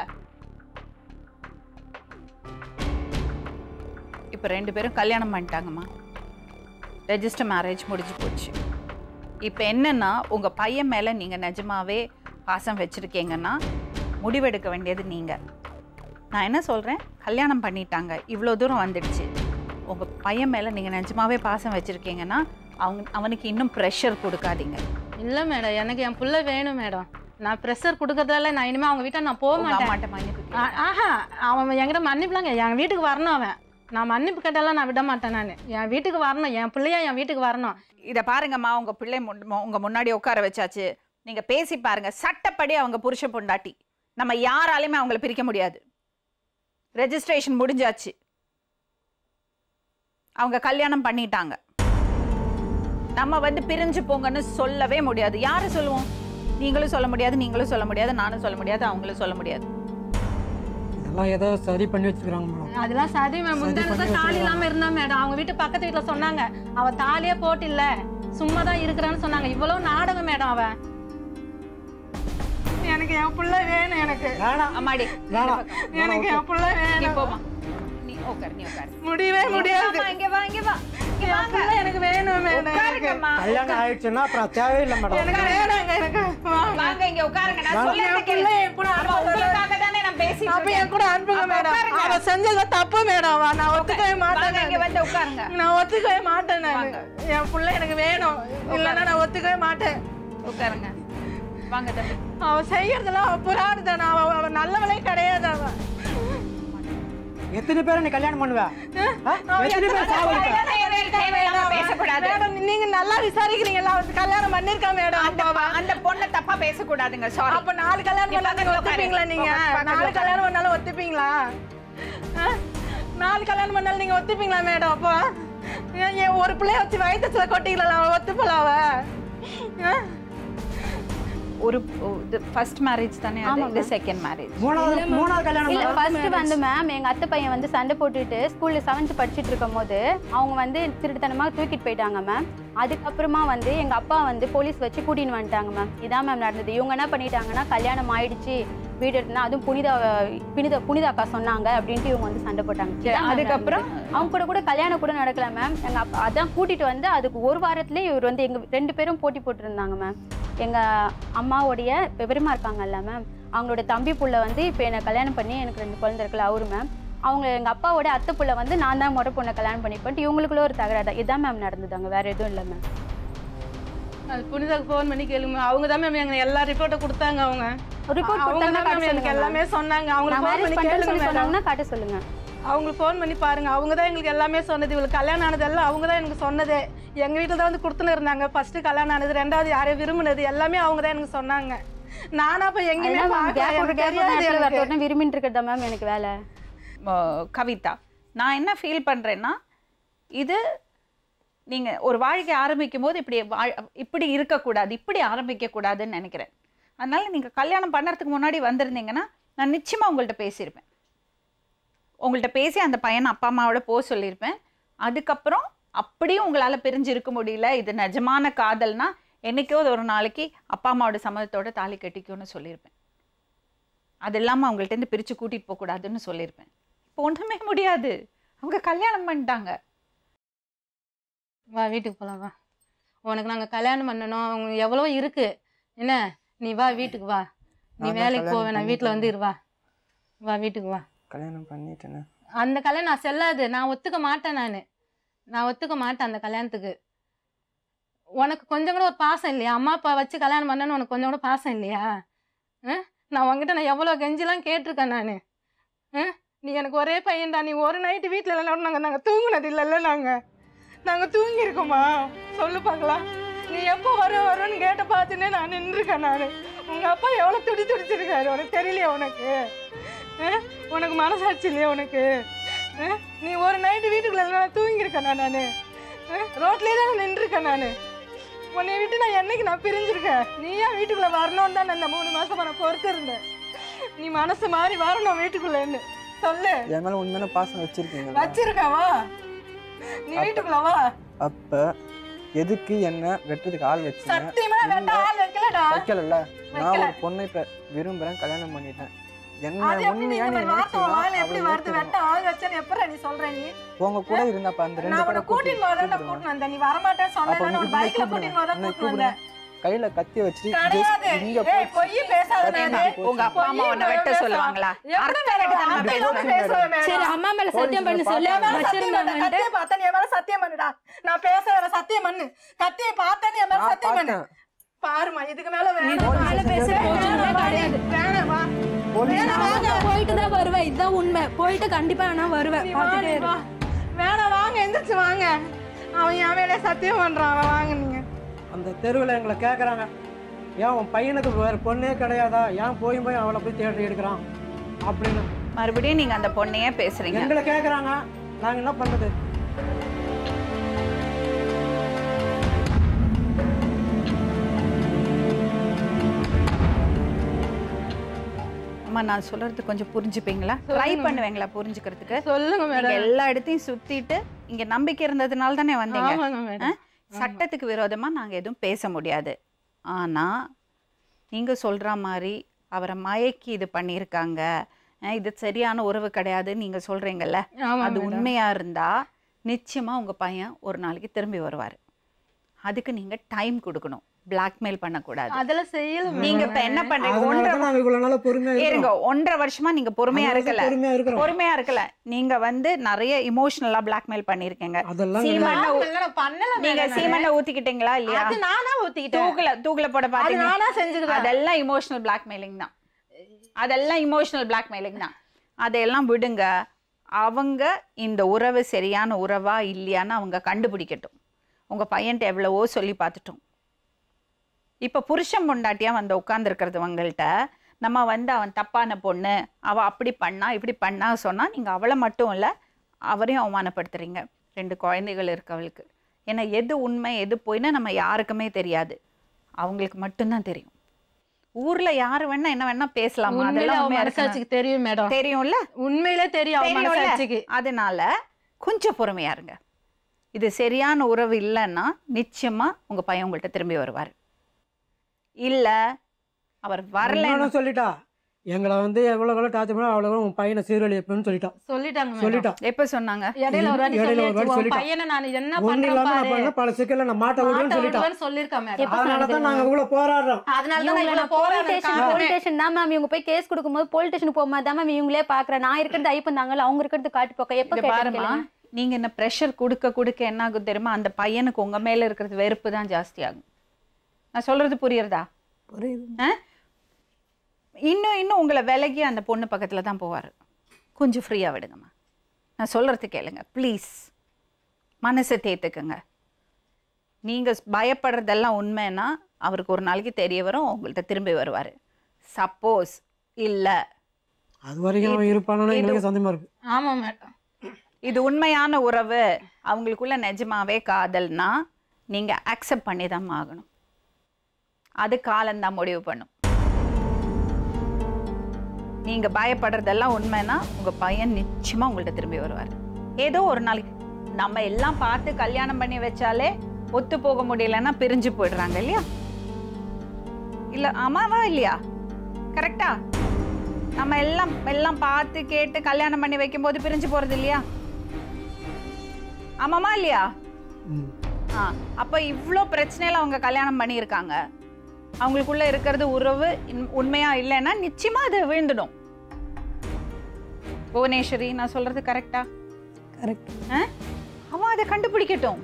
இப்ப ரெண்டு பேரும் கல்யாணம் பண்ணிட்டாங்கம்மா ரெஜிஸ்டர் மேரேஜ் முடிஞ்சு போச்சு இப்போ என்னன்னா உங்க பையன் மேல நீங்க நிஜமாவே பாசம் வச்சிருக்கீங்கன்னா முடிவெடுக்க வேண்டியது நீங்க நான் என்ன சொல்றேன் கல்யாணம் பண்ணிட்டாங்க இவ்வளோ தூரம் வந்துடுச்சு உங்க பையன் மேல நீங்க நிஜமாவே பாசம் வச்சிருக்கீங்கன்னா அவங்க அவனுக்கு இன்னும் ப்ரெஷர் கொடுக்காதீங்க இல்ல மேடம் எனக்கு என் புள்ள வேணும் மேடம் நான் ப்ரெஷர் கொடுக்கறதால நான் இனிமே அவங்க வீட்டை நான் போக உங்க மாட்டேன் அம்மாட்ட மன்னிப்பு கேளு. ஆ- ஆஹா அவன் என்கிட்ட மன்னிப்புலாங்க என் வீட்டுக்கு வரணும் அவன் நான் மன்னிப்பு கேட்டாலாம் நான் விட மாட்டேன் நான் என் வீட்டுக்கு வரணும் என் பிள்ளையா என் வீட்டுக்கு வரணும் இதை பாருங்கம்மா உங்க பிள்ளை முன்- மு- உங்க முன்னாடி உட்கார வச்சாச்சு நீங்க பேசி பாருங்க சட்டப்படி அவங்க புருஷ பொண்டாட்டி நம்ம யாராலையுமே அவங்கள பிரிக்க முடியாது ரெஜிஸ்ட்ரேஷன் முடிஞ்சாச்சு அவங்க கல்யாணம் பண்ணிட்டாங்க நம்ம வந்து பிரிஞ்சு போங்கன்னு சொல்லவே முடியாது யாரு சொல்லுவோம் நீங்களும் சொல்ல முடியாது நீங்களும் சொல்ல முடியாது நானும் சொல்ல முடியாது அவங்களும் சொல்ல முடியாது இதெல்லாம் ஏதோ சரி பண்ணி வச்சுக்கிறாங்க மேடம் அதெல்லாம் சரி மேம் முந்தானத்தை தாலி இல்லாம இருந்தா மேடம் அவங்க வீட்டு பக்கத்து வீட்டுல சொன்னாங்க அவ தாலியே போட்டில்ல சும்மா தான் இருக்கிறான்னு சொன்னாங்க இவ்வளவு நாடகம் மேடம் அவ எனக்கு என் புள்ள வேணும் எனக்கு வேணாம் அம்மாடி வேணாம் எனக்கு என் புள்ள நீ வேணும் போமா நீ உட்காரு நீ உட்காரு முடியவே முடியாது அம்மா, இங்க வா இங்க வா இங்க என் வாங்க புள்ள எனக்கு வேணும் மேடம் எனக்கு உட்காருங்கம்மா கல்யாணம் ஆயிடுச்சுன்னா அப்புறம் தேவையில்லை மேடம் எனக்கு வேணாங்க எனக்கு வாங்க இங்க உட்காருங்க நான் என் சொல்றது பிள்ளை கேளுங்க என் கூட ஆமா, அனுப்புங்க உங்களுக்காக தானே நான் பேசிட்டு அப்ப என் கூட அனுப்புங்க அப்ப மேடம் உட்காருங்க. அவ செஞ்சது தப்பு மேடம் நான் ஒத்துக்கவே வாங்க மாட்டேன் இங்க வந்து உட்காருங்க நான் ஒத்துக்கவே மாட்டேன் நான் என் பிள்ளை எனக்கு வேணும் இல்லைன்னா நான் ஒத்துக்கவே மாட்டேன் உட்காருங்க வாங்க தம்பி அவ செய்யறதெல்லாம் அவ புறாடுதான் அவ அவ நல்லவளே கிடையாது அவ எத்தனை பேரை நீ கல்யாணம் பண்ணுவ ஆ? எத்தனை பேர் சாவடிப்ப தேவையில்லாம தேவையில்லாம பேசக்கூடாது மேடம் நீங்க நல்லா விசாரிக்கிறீங்களா அவ கல்யாணம் பண்ணிருக்கா மேடம் அந்த அந்த பொண்ணை தப்பா பேசக்கூடாதுங்க சாரி அப்ப நாலு கல்யாணம் நீ பண்ணா பக்கத்துல ஒத்துப்பீங்களா உட்காரு. நீங்க பக்கத்துல நாலு உட்காரு. கல்யாணம் பண்ணாலும் ஒத்துப்பீங்களா ஆ? நாலு கல்யாணம் பண்ணாலும் நீங்க ஒத்துப்பீங்களா மேடம் அப்போ ஏன் ஏன் ஒரு பிள்ளைய வச்சு வயிற்றுல கொட்டிக்கலாம் அவ ஒத்துப்பல அவ ஆ? ஒரு ஃபர்ஸ்ட் மேரேஜ் தானே அது இது செகண்ட் மேரேஜ் மூணாவது மூணாவது கல்யாணம் இல்ல பண்ணா? ஃபர்ஸ்ட் வந்து மேம் எங்க அத்தை பையன் வந்து சண்டை போட்டுட்டு ஸ்கூல்ல செவன்த் படிச்சிட்டு இருக்கும் போது அவங்க வந்து திருட்டுத்தனமா தூக்கிட்டு போயிட்டாங்க மேம் அதுக்கப்புறமா வந்து எங்க அப்பா வந்து போலீஸ் வச்சு கூட்டின்னு வந்துட்டாங்க மேம் இதான் மேம் நடந்தது இவங்க என்ன பண்ணிட்டாங்கன்னா கல்யாணம் ஆயிடுச்சு வீடு எடுத்துனா அதுவும் புனித புனித புனித அக்கா சொன்னாங்க அப்படின்ட்டு இவங்க வந்து சண்டை போட்டாங்க இதான் ma'am அதுக்கப்புறம்? நடந்தது. அவங்க கூட கூட கல்யாணம் கூட நடக்கல மேம் எங்க அப்பா அதான் கூட்டிட்டு வந்து அதுக்கு ஒரு வாரத்திலே இவர் வந்து எங்க ரெண்டு பேரும் போட்டி போட்டிருந்தாங்க மேம் எங்க அம்மாவுடைய பெரியம்மா இருக்காங்கல்ல மேம் அவங்களோட தம்பி புள்ள வந்து இப்போ என்னை கல்யாணம் பண்ணி எனக்கு ரெண்டு குழந்தை இருக்குல்ல அவரு மேம் அவங்க எங்க அப்பாவோட அத்தை புள்ள வந்து நான் தான் முறை பொண்ணை கல்யாணம் பண்ணிப்பேன்ட்டு இவங்களுக்குள்ள ஒரு தகராறு இதான் மேம் நடந்தது அங்க வேற எதுவும் இல்லை மேம் அது புனிதாக்கு ஃபோன் பண்ணி கேளுங்க அவங்க தான் மேம் எங்க எல்லா ரிப்போர்ட்டை கொடுத்தாங்க அவங்க ரிப்போர்ட் அவங்க கொடுத்தாங்கன்னா தான் காட்ட மேம் எனக்கு சொல்லுங்க எல்லாமே சொன்னாங்க அவங்களுக்கு நான் ஃபோன் மேரேஜ் பண்ணி பண்றேன்னு கேளுங்க சொல்லி மேடம் சொன்னாங்கன்னா காட்ட சொல்லுங்க அவங்களுக்கு ஃபோன் பண்ணி பாருங்க அவங்க தான் எங்களுக்கு எல்லாமே சொன்னது இவளுக்கு கல்யாணம் ஆனதெல்லாம் அவங்க தான் எனக்கு சொன்னதே எங்க வீட்டில் தான் வந்து கொடுத்துன்னு இருந்தாங்க ஃபர்ஸ்ட் கல்யாணம் ஆனது ரெண்டாவது யாரையும் விரும்பினது எல்லாமே அவங்க தான் எனக்கு சொன்னாங்க நானா அப்ப எங்கேயுமே அதெல்லாம் மேம் பார்க்கல, கேப் எனக்கு கேப் தெரியாது நேரத்தில் எனக்கு. வரட்டும் விரும்பின்னு இருக்கிறதா மேம் எனக்கு வேலை கவிதா நான் என்ன ஃபீல் பண்றேன்னா இது நீங்க ஒரு வாழ்க்கை ஆரம்பிக்கும் போது இப்படி வாழ் இப்படி இருக்கக்கூடாது இப்படி ஆரம்பிக்க கூடாதுன்னு நினைக்கிறேன் அதனால நீங்க கல்யாணம் பண்ணறதுக்கு முன்னாடி வந்திருந்தீங்கன்னா நான் நிச்சயமா உங்கள்ட்ட பேசியிருப்பேன் உங்கள்ட்ட பேசி அந்த பையனை அப்பா அம்மாவோட போக சொல்லியிருப்பேன் அதுக்கப்புறம் அப்படியும் உங்களால் பிரிஞ்சு இருக்க முடியல இது நிஜமான காதல்னா என்னைக்கோ ஒரு நாளைக்கு அப்பா அம்மாவோட சம்மதத்தோட தாலி கட்டிக்கும்னு சொல்லியிருப்பேன் அது இல்லாமல் அவங்கள்ட்டேருந்து பிரித்து கூட்டிகிட்டு போகக்கூடாதுன்னு சொல்லியிருப்பேன் இப்போ ஒன்றுமே முடியாது அவங்க கல்யாணம் பண்ணிட்டாங்க வா வீட்டுக்கு போகலாம் வா உனக்கு நாங்கள் கல்யாணம் பண்ணணும் அவங்க எவ்வளோ இருக்கு என்ன நீ வா வீட்டுக்கு வா நீ நான் தான் வேலைக்கு கல்யாணம் போவேன் நான் வீட்டில் வந்து இரு வா வா வீட்டுக்கு வா கல்யாணம் பண்ணிட்டேனே அந்த கல்யாணம் நான் செல்லாது நான் ஒத்துக்க மாட்டேன் நான் நான் ஒத்துக்க மாட்டேன் அந்த கல்யாணத்துக்கு உனக்கு கொஞ்சம் கூட ஒரு பாசம் இல்லையா அம்மா அப்பா வச்சு கல்யாணம் பண்ணணும்னு உனக்கு கொஞ்சம் கூட பாசம் இல்லையா ஆ? நான் உங்ககிட்ட நான் எவ்வளோ கெஞ்சிலாம் கேட்டிருக்கேன் நான் நீ எனக்கு ஒரே பையன்டா நீ ஒரு நைட்டு வீட்டில் இல்லைன்னா நாங்கள் நாங்கள் தூங்குனது இல்லைல்ல நாங்கள் நாங்கள் தூங்கியிருக்கோமா சொல்லு பார்க்கலாம் நீ எப்போ வர வரும்னு கேட்ட பார்த்துன்னே நான் நின்றுருக்கேன் நான் உங்கள் அப்பா எவ்வளோ துடி துடிச்சிருக்காரு உனக்கு தெரியலையா உனக்கு ஆ? உனக்கு மனசாட்சி இல்லையா உனக்கு ஆ? நீ ஒரு நைட்டு வீட்டுக்குள்ள இல்லைனா தூங்கியிருக்கேனா நான் ரோட்லேயே தான் நின்றுருக்கேன் நான் உன்னை விட்டு நான் என்னைக்கு நான் பிரிஞ்சிருக்கேன் நீ ஏன் வீட்டுக்குள்ள வரணும்னு தான் நான் இந்த மூணு மாசமா நான் பொறுத்து இருந்தேன் நீ மனசு மாறி வரணும் வீட்டுக்குள்ளன்னு சொல்லு என் மேலே உண்மையான பாசம் வச்சிருக்கீங்களா வச்சிருக்கேன் வா நீ வீட்டுக்குள்ள வா அப்போ எதுக்கு என்ன வெட்டுறதுக்கு ஆள் வச்சீங்க சத்தியமா வெட்ட ஆள் வைக்கலடா வைக்கலல்ல நான் வைக்கல. ஒரு பொண்ணை இப்போ விரும்புகிறேன் கல்யாணம் பண்ணிட்டேன் என்ன அது எப்படி உண்மையா நீ நீ இந்த வார்த்தை உன் வாயில எப்படி வருது நினைச்சீங்கன்னா வெட்ட ஆள் வச்சேன்னு எப்பறம் நீ சொல்ற நீ உங்க கூட இருந்தப்ப அந்த ரெண்டு நான் பேரை உன்னை கூட்டின்னு போறேன் கூட்டிட்டு கூட்டின்னு வந்தேன் நீ வரமாட்டேன்னு அப்ப சொன்னேன் நீ ஒரு இப்படி பைக்ல கூப்பிடுங்க. கூட்டின்னு போதான் என்னை கூட்டின்னு கூப்பிடுங்க. வந்தேன் கையில கத்தி வச்சுட்டு கிடையாது just இங்க ஏய், போச்சு. பொய் பேசாத கத்தி நானு. வச்சு உங்க அப்பா அம்மா உன்னை வெட்ட சொல்லுவாங்களா எப்படி அர்த்தம் கெட்டதனமா அப்படி பேசுற. எல்லாம் பேசுவேன் மேடம். சரி அம்மா மேல சத்தியம் பண்ணி சொல்லி என் மேல சத்தியம் பண்ணு. வச்சிருந்தாங்க கத்தியை பார்த்தா நீ என் மேல சத்தியம் பண்ணுடா. நான் பேசுறேன் சத்தியம் பண்ணு கத்தியை பார்த்தா நீ என் மேல நான் சத்தியம் பண்ணு பார்த்தேன். பாருமா இதுக்கு மேல வேணாம். இதுக்கு மேல பேச போச்சுன்னா கிடையாது. வேணாம் வா. போலீஸ் வேணாம் வாங்க. நான் போயிட்டு தான் வருவேன் இதுதான் உண்மை போயிட்டு கண்டிப்பா நான் வருவேன் நீ வா, பார்த்துட்டே நீ இரு. வா. வேணாம் வாங்க எந்திரிச்சு வாங்க அவன் என் மேலே சத்தியம் பண்றான் அவன் வாங்க நீங்க அந்த தெருவில் எங்களை கேட்குறாங்க ஏன் உன் பையனுக்கு வேறு பொண்ணே கிடையாதா ஏன் போய் போய் அவளை போய் தேடி எடுக்கிறான் அப்படின்னு மறுபடியும் நீங்க அந்த பொண்ணையே பேசுறீங்க எங்களை கேட்குறாங்க நாங்கள் என்ன பண்ணுறது அம்மா நான் சொல்றது கொஞ்சம் புரிஞ்சுப்பீங்களா ட்ரை பண்ணுவீங்களா புரிஞ்சுக்கிறதுக்கு சொல்லுங்க நீங்க மேடம் எல்லா இடத்தையும் சுத்திட்டு இங்க நம்பிக்கை இருந்ததுனால தானே வந்தீங்க ஆமாங்க மேடம் சட்டத்துக்கு விரோதமா நாங்க எதுவும் பேச முடியாது ஆனா நீங்க சொல்ற மாதிரி அவரை மயக்கி இது பண்ணியிருக்காங்க அஹ் இது சரியான உறவு கிடையாது நீங்க சொல்றீங்கல்ல ஆமா அது மேடம். உண்மையா இருந்தா நிச்சயமா உங்க பையன் ஒரு நாளைக்கு திரும்பி வருவார் அதுக்கு நீங்க டைம் கொடுக்கணும் பிளாக்மெயில் பண்ணக்கூடாது அதெல்லாம் செய்யல நீங்க இப்ப என்ன பண்றீங்க அதனால ஒன்றரை தான் நாங்கள் இவ்வளோ நாளாக பொறுமையாக இருங்க இருக்கோம் ஒன்றரை வருஷமா நீங்க பொறுமையா அதனால தான் இருக்கல பொறுமையா இருக்கிறோம். பொறுமையா இருக்கல நீங்க வந்து நிறைய இமோஷனலா பிளாக்மெயில் பண்ணிருக்கீங்க அதெல்லாம் சீமெண்ணை ஊ- நான் பண்ணல நீங்க சீமெண்ணை ஊத்திக்கிட்டீங்களா இல்லையா அது நானா ஊத்திக்கிட்டேன் தூக்குல தூக்குல போட அது பாத்தீங்க நானா செஞ்சுக்கிறேன் அதெல்லாம் இமோஷனல் பிளாக்மெயிலிங் தான் அதெல்லாம் இமோஷனல் பிளாக்மெயிலிங் தான் அதையெல்லாம் விடுங்க அவங்க இந்த உறவு சரியான உறவா இல்லையான்னு அவங்க கண்டுபிடிக்கட்டும் உங்க பையன்ட்ட எவ்வளவோ சொல்லி பார்த்துட்டோம் இப்போ புருஷன் பொண்டாட்டியா வந்து உட்காந்துருக்கிறதுவங்கள்ட்ட நம்ம வந்து அவன் தப்பான பொண்ணு அவ அப்படி பண்ணா இப்படி பண்ணா சொன்னா நீங்க அவளை மட்டும் இல்லை அவரையும் அவமானப்படுத்துறீங்க ரெண்டு குழந்தைகள் இருக்கு அவளுக்கு ஏன்னா எது உண்மை எது பொய்ன்னு நம்ம யாருக்குமே தெரியாது அவங்களுக்கு மட்டும்தான் தெரியும் ஊர்ல யாரு வேணா என்ன வேணா பேசலாம் உண்மையில அதெல்லாம் அவன் உண்மையா இருக்கணும். மனசாட்சிக்கு தெரியும் மேடம் தெரியும்ல உண்மையிலே தெரியும் அவன் தெரியும்ல? மனசாட்சிக்கு அதனால கொஞ்சம் பொறுமையா இருங்க இது சரியான உறவு இல்லைன்னா நிச்சயமா உங்க பையன் உங்கள்கிட்ட திரும்பி வருவார் இல்ல அவர் வரல இன்னொன்னு சொல்லிட்டா எங்களை வந்து எவ்வளோ எவ்வளோ டார்ச்சர் பண்ணா அவ்வளோ உன் பையனை சீரழிப்பேன்னு சொல்லிட்டான் சொல்லிட்டாங்க மேடம். சொல்லிட்டா எப்ப சொன்னாங்க இடையில ஒரு வாட்டி இடையில ஒரு சொல்லியாச்சு வாட்டி உன் சொல்லிட்டான். பையனை நான் என்ன ஒன்றும் பண்றேன் இல்லாமல் நான் பாரு பண்ண பல சிக்கல்ல நான் மாட்ட விடுவேன்னு மாட்ட சொல்லிட்டான் விடுவேன்னு சொல்லியிருக்கா மேடம் எப்ப அதனால தான் நாங்கள் இவ்வளோ போராடுறோம் அதனால தான் நான் இவங்களை இவ்வளவு போலீஸ் போராடுறேன் ஸ்டேஷன் காரணமே. போலீஸ் ஸ்டேஷன் தான் மேம் இவங்க போய் கேஸ் கொடுக்கும்போது போலீஸ் ஸ்டேஷன் போகும்போது தான் மேம் இவங்களே பாக்குறேன் நான் இருக்கிறது ஐ பண்ணாங்கல்ல அவங்க இருக்கிறது காட்டு போக்க எப்ப இங்க பாருமா கேட்டீங்க நீங்க என்ன ப்ரெஷர் கொடுக்க கொடுக்க என்ன ஆகும் தெரியுமா அந்த பையனுக்கு உங்க மேல இருக்கிறது வெறுப்பு தான் ஜாஸ்தி ஆகும் நான் சொல்றது புரியுறதா ஆ? இன்னும் இன்னும் உங்களை விலகி அந்த பொண்ணு பக்கத்துல தான் போவார் கொஞ்சம் ஃப்ரீயா விடுங்கம்மா நான் சொல்றது கேளுங்க ப்ளீஸ் மனசை தேத்துக்குங்க நீங்க பயப்படுறதெல்லாம் உண்மைன்னா அவருக்கு ஒரு நாளைக்கு தெரிய வரும் உங்கள்கிட்ட திரும்பி வருவார் சப்போஸ் இல்லை அது வரைக்கும் அவன் இருப்பானு எங்களுக்கு சந்தேகமா இருக்கு ஆமா மேடம் இது உண்மையான உறவு அவங்களுக்குள்ள நிஜமாவே காதல்னா நீங்க அக்செப்ட் பண்ணி தான் ஆகணும் அது காலம்தான் முடிவு பண்ணும் நீங்க பயப்படுறதெல்லாம் உண்மைனா உங்க பையன் நிச்சயமா உங்கள்ட்ட திரும்பி வருவார் ஏதோ ஒரு நாளைக்கு நம்ம எல்லாம் பார்த்து கல்யாணம் பண்ணி வச்சாலே ஒத்து போக முடியலன்னா பிரிஞ்சு போயிடுறாங்க இல்லையா இல்ல ஆமாவா இல்லையா கரெக்டா நம்ம எல்லாம் எல்லாம் பார்த்து கேட்டு கல்யாணம் பண்ணி வைக்கும்போது பிரிஞ்சு போறது இல்லையா ஆமாமா இல்லையா ம். ஆ அப்ப இவ்ளோ பிரச்சனையில அவங்க கல்யாணம் பண்ணியிருக்காங்க அவங்களுக்குள்ள இருக்கிறது உறவு இன்- உண்மையா இல்லைன்னா நிச்சயமா அது விழுந்துடும் புவனேஸ்வரி நான் சொல்றது கரெக்டா கரெக்ட் அவன் அதை கண்டுபிடிக்கட்டும்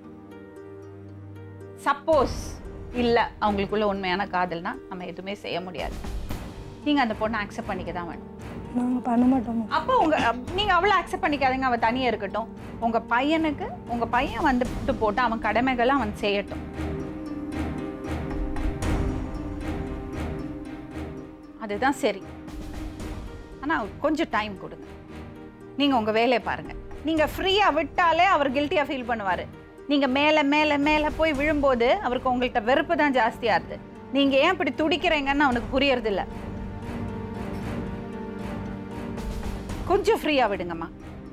சப்போஸ் இல்ல அவங்களுக்குள்ள உண்மையான காதல்னா நம்ம எதுவுமே செய்ய முடியாது நீங்க அந்த பொண்ணை அக்செப்ட் பண்ணிக்க தான் வேணும் நாங்கள் பண்ண மாட்டோம் அப்போ உங்க அப்- நீங்க அவ்வளவு அக்செப்ட் பண்ணிக்காதீங்க அவன் தனியா இருக்கட்டும் உங்க பையனுக்கு உங்க பையன் வந்துட்டு போட்டு அவன் கடமைகளை அவன் செய்யட்டும் அதுதான் சரி ஆனா கொஞ்சம் டைம் கொடுங்க நீங்க உங்க வேலையை பாருங்க நீங்க ஃப்ரீயா விட்டாலே அவர் கில்ட்டியா ஃபீல் பண்ணுவாரு நீங்க மேல மேல மேல போய் விழும்போது அவருக்கு உங்கள்கிட்ட வெறுப்பு தான் ஜாஸ்தியா இருக்கு நீங்க ஏன் இப்படி துடிக்கிறீங்கன்னு அவனுக்கு புரியறது இல்ல கொஞ்சம் ஃப்ரீயா விடுங்கம்மா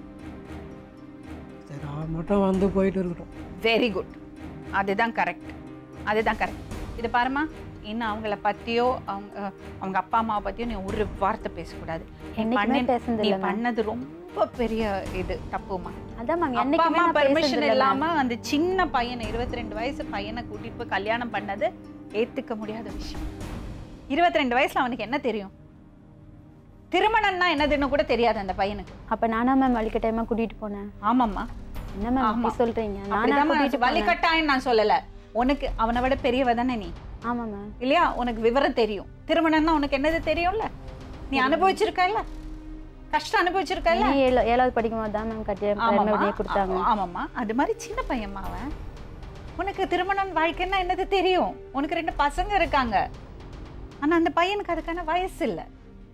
சரி அவன் மட்டும் வந்து போயிட்டு இருக்கட்டும் வெரி குட் அதுதான் கரெக்ட் அதுதான் கரெக்ட் இது பாருமா இன்னும் அவங்கள பத்தியோ அவங்க அவங்க அப்பா அம்மாவை பத்தியோ நீ ஒரு வார்த்தை பேசக்கூடாது நீ என்னைக்குமே பண்ணி- பேசுனது நீ இல்ல மேம் பண்ணது ரொம்ப பெரிய இது தப்புமா அதான் மேம் அப்பா என்னைக்குமே அம்மா நான் பெர்மிஷன் பேசுனது இல்ல இல்லாம அந்த சின்ன பையனை இருபத்தி ரெண்டு வயசு பையனை கூட்டிட்டு போய் கல்யாணம் பண்ணது ஏத்துக்க முடியாத விஷயம் இருபத்தி ரெண்டு வயசுல அவனுக்கு என்ன தெரியும் திருமணம்னா என்னதுன்னு கூட தெரியாது அந்த பையனுக்கு அப்ப நானா மேம் வலிக்கட்டாயமா கூட்டிட்டு போனேன் ஆமாம்மா என்ன மேம் ஆமா. அப்படி சொல்றீங்க நானா அப்படிதான் கூட்டிட்டு போனேன் வழிகட்டாயம் நான் சொல்லல உனக்கு அவனை விட பெரியவ தானே நீ ஆமா மேம் இல்லையா உனக்கு விவரம் தெரியும் திருமணம்னா உனக்கு என்னது தெரியும்ல நீ அனுபவிச்சிருக்கல்ல கஷ்டம் அனுபவிச்சிருக்கல்ல நீ ஏழு- ஏழாவது படிக்கும் போது தான் மேம் கட்டிய ஆமாம்மா உடனே கொடுத்தாங்க ஆ- ஆமாம்மா அது மாதிரி சின்ன பையன்மா அவன் உனக்கு திருமணம் வாழ்க்கைன்னா என்னது தெரியும் உனக்கு ரெண்டு பசங்க இருக்காங்க ஆனா அந்த பையனுக்கு அதுக்கான வயசு இல்ல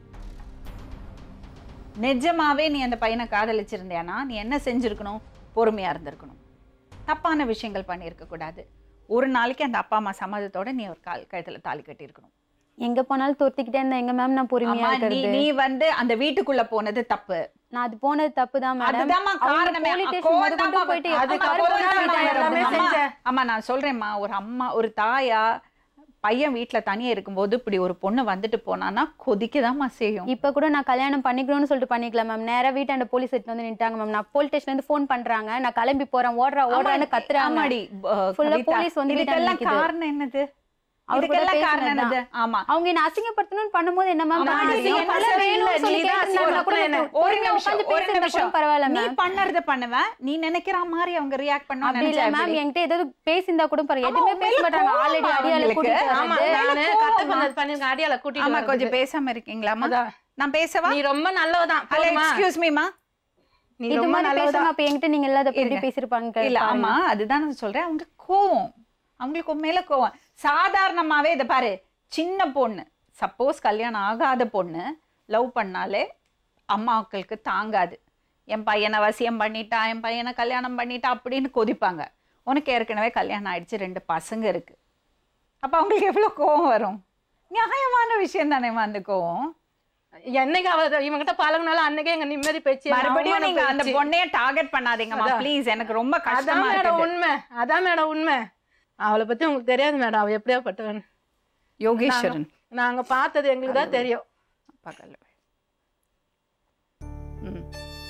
நிஜமாவே நீ அந்த பையனை காதலிச்சிருந்தியானா நீ என்ன செஞ்சிருக்கணும் பொறுமையா இருந்திருக்கணும் தப்பான விஷயங்கள் பண்ணியிருக்க கூடாது ஒரு நாளைக்கு அந்த அப்பா அம்மா சம்மதத்தோட நீ ஒரு கால் கழுத்துல தாலி கட்டியிருக்கணும் எங்க போனாலும் துரத்திக்கிட்டே இருந்தேன் எங்க மேம் நான் பொறுமையா அம்மா, நீ இருக்கிறது நீ வந்து அந்த வீட்டுக்குள்ள போனது தப்பு நான் அது போனது தப்பு தான் மேடம் அதுதாம்மா காரணமே police station கோவம் முதற்கொண்டு தாம்மா போயிட்டு வருது. அதுக்கு அதுக்கு அப்புறம் அப்புறம் தான் தான் எல்லாமே அம்மா, செஞ்சேன். அம்மா நான் சொல்றேம்மா ஒரு அம்மா ஒரு தாயா பையன் வீட்ல தனியா இருக்கும்போது இப்படி ஒரு பொண்ணு வந்துட்டு போனான்னா கொதிக்கதாம்மா செய்யும் இப்ப கூட நான் கல்யாணம் பண்ணிக்கணும்னு சொல்லிட்டு பண்ணிக்கல மேம் நேரா வீட்டாண்ட போலீஸ் எடுத்து வந்து நின்ட்டாங்க மேம் நான் போலீஸ் ஸ்டேஷன்ல இருந்து ஃபோன் பண்றாங்க நான் கிளம்பி போறேன் ஓடுறா ஓடுறான்னு கத்துறாங்க ஆமாடி ப- Full ஆ கவிதா, police வந்து வீட்டாண்ட இதுக்கெல்லாம் நிக்குது. காரணம் என்னது அவர் கூட இதுக்கெல்லாம் காரணம் பேசினது என்னது தான். ஆமா அவங்க என்ன அசிங்கப்படுத்தணும்னு பண்ணும்போது என்ன மேம் ஆமா, நான் அது என் என்ன பிள்ளை சரி வேணும்னு இல்ல, சொல்லி நீ தான் கேட்டிருந்தா கூட என்ன? நான் ஒரு பொறுமையா நிமிஷம் உட்கார்ந்து ஒரு பேசியிருந்தா நிமிஷம் கூட பரவாயில்ல நீ மேம் பண்ணறத பண்ணுவ நீ நினைக்கிற மாதிரி அவங்க ரியாக்ட் பண்ண அப்படி இல்ல மேம் என்கிட்ட ஏதாவது பேசியிருந்தா கூட பரவாயில்ல ஆமா, எதுவுமே உன் பேச மேல மாட்டாங்க கோவமா ஆல்ரெடி அடியால அவங்களுக்கு? கூட்டிட்டு ஆமா வந்து நானு கத்து பண்ணது பண்ணிருக்கேன் அடியால கூட்டிட்டு ஆமா வர்றதுக்கு. கொஞ்சம் பேசாம இருக்கீங்களாமா அதான். நான் பேசவா நீ ரொம்ப நல்லவதான் ஹலோ போதுமா? எக்ஸ்கியூஸ் மீமா நீ இது ரொம்ப மாதிரி நல்லவதான் பேசாம அப்ப என்கிட்ட நீங்க இல்லாத எப்படி இருங்க. பேசிருப்பாங்க இல்ல ஆமா அதுதான் நான் சொல்றேன் அவங்க கோவம் அவங்களுக்கு உன் மேல கோவம் சாதாரணமாவே இதை பாரு சின்ன பொண்ணு சப்போஸ் கல்யாணம் ஆகாத பொண்ணு லவ் பண்ணாலே அம்மாக்களுக்கு தாங்காது என் பையனை வசியம் பண்ணிட்டா என் பையனை கல்யாணம் பண்ணிட்டா அப்படின்னு கொதிப்பாங்க உனக்கு ஏற்கனவே கல்யாணம் ஆயிடுச்சு ரெண்டு பசங்க இருக்கு அப்ப அவங்களுக்கு எவ்வளவு கோவம் வரும் நியாயமான விஷயம் தானேம்மா அந்த கோவம் என்னைக்கு அவ இவங்கிட்ட பழகுனாலும் அன்னைக்கே எங்க நிம்மதி போயிடுச்சு என் மறுபடியும் அவமானம் நீங்க அந்த போயிடுச்சு. பொண்ணைய டார்கெட் பண்ணாதீங்கம்மா அதான். ப்ளீஸ் எனக்கு ரொம்ப அதான் கஷ்டமா மேடம் இருக்குது உண்மை அதான் மேடம் உண்மை அவளை பத்தி உங்களுக்கு தெரியாது மேடம் அவ எப்படியாப்பட்டவன் யோகேஸ்வரன் நாங்க பார்த்தது எங்களுக்கு தான் தெரியும் பகல் ம்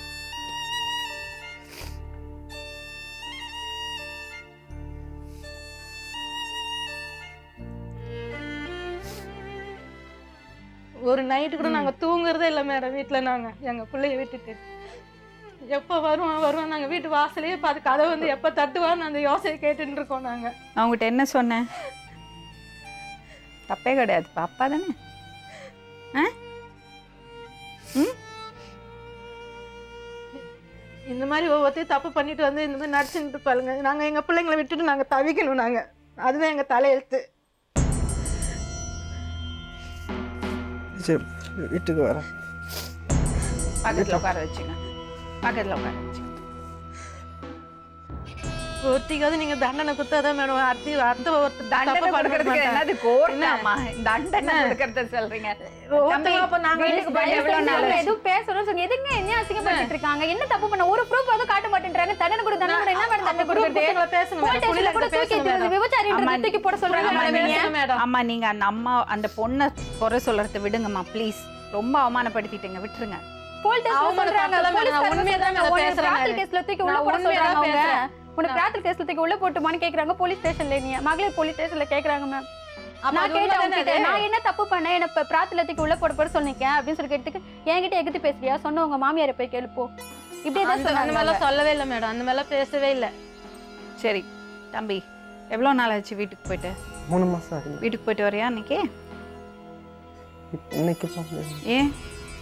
ஒரு நைட்டு கூட நாங்க தூங்குறதே இல்லை மேடம் வீட்டுல நாங்க எங்க பிள்ளைய விட்டுட்டு எப்போ வருவான் வருவான் நாங்க வீட்டு வாசலையே பார்த்து கதவு வந்து எப்போ தட்டுவான்னு அந்த யோசனை கேட்டுட்டு இருக்கோம் நாங்க நான் உங்ககிட்ட என்ன சொன்னேன் தப்பே கிடையாது பாப்பா தானே ஆ ம் இந்த மாதிரி ஒவ்வொருத்தையும் தப்பு பண்ணிட்டு வந்து இந்த மாதிரி நடிச்சுட்டு பாருங்க நாங்க எங்க பிள்ளைங்களை விட்டுட்டு நாங்க தவிக்கணும் நாங்க அதுதான் எங்க தலையெழுத்து சரி வீட்டுக்கு வரேன் பக்கத்துல உட்கார வச்சுங்க பக்கத்துல உட்கார வச்சுங்க ஒருத்திக்காவது நீங்க தண்டனை கொடுத்தாதான் மேடம் அடுத்து அடுத்த ஒருத்தர் தண்டனை தப்பு பண்ண கொடுக்கறதுக்கு மாட்டாங்க. என்னது கோர்ட்டாமா தண்டனை கொடுக்கறத சொல்றீங்க தம்பி, ஒருத்தவங்க அப்ப நாங்க வீட்டுக்கு போய் தயவு எவ்வளவு செஞ்சு நாள் அவங்க ஆச்சு? எதுவும் பேசணும்னு சொல்லி எதுங்க என்ன அசிங்கப்படுத்திட்டு இருக்காங்க என்ன தப்பு பண்ண ஒரு ப்ரூஃப் எதுவும் காட்ட மாட்டேன்றாங்க தண்டனை கொடு தண்டனை கொடு என்ன மேடம் தண்டனை group கொடுக்குறது பசங்களை பேசணும் போலீஸ் மேடம். ஸ்டேஷன்ல கூட புரியல, தூக்கி பேசணும் மேடம். விபச்சாரின்றதை அம்மா, தூக்கி போட சொல்றாங்க அம்மா, மேடம் நீங்க- என்னைய. மேடம். அம்மா நீங்க அந்த அம்மா அந்த பொண்ணை குறை சொல்றத விடுங்கம்மா ப்ளீஸ் ரொம்ப அவமானப்படுத்திட்டீங்க விட்டுருங்க போலீஸ் ஸ்டேஷன்ல அவமானம் சொல்றாங்க பத்தல மேடம், நான் போலீஸ் உண்மையை தான் மேடம் உன்னை பேசுறேன் பிராத்தல் நானு. கேஸ்ல தூக்கி உள்ள நான் போட உண்மையை தான் சொல்றாங்க அவங்க பேசுறேன். உன்னை பிராத்தல் கேஸ்ல தூக்கி உள்ள போட்டுமான்னு கேக்குறாங்க போலீஸ் ஸ்டேஷன்ல நீ மகளிர் போலீஸ் ஸ்டேஷன்ல கேக்குறாங்க மேம் அப்ப நான் அது கேட்டேன் உண்மைதானே உங்ககிட்ட அது? நான் என்ன தப்பு பண்ணேன் என்ன இப்ப பிரார்த்தனை தூக்கி உள்ள போட போட சொன்னீங்க அப்படின்னு சொல்லி கேட்டுக்கு என்கிட்ட எகுத்து பேசுறியா சொன்ன உங்க மாமியாரை போய் கேளுப்போ இப்படி தான் அந்த- அந்த சொன்னாங்க மாதிரிலாம் சொல்லவே இல்லை மேடம் அந்த மாதிரிலாம் பேசவே இல்லை சரி தம்பி எவ்வளோ நாள் ஆச்சு வீட்டுக்கு போயிட்டு மூணு மாதம் ஆகுது வீட்டுக்கு போயிட்டு வரியா இன்னைக்கு இப்ப- இன்னைக்கு போக முடியாது. ஏன்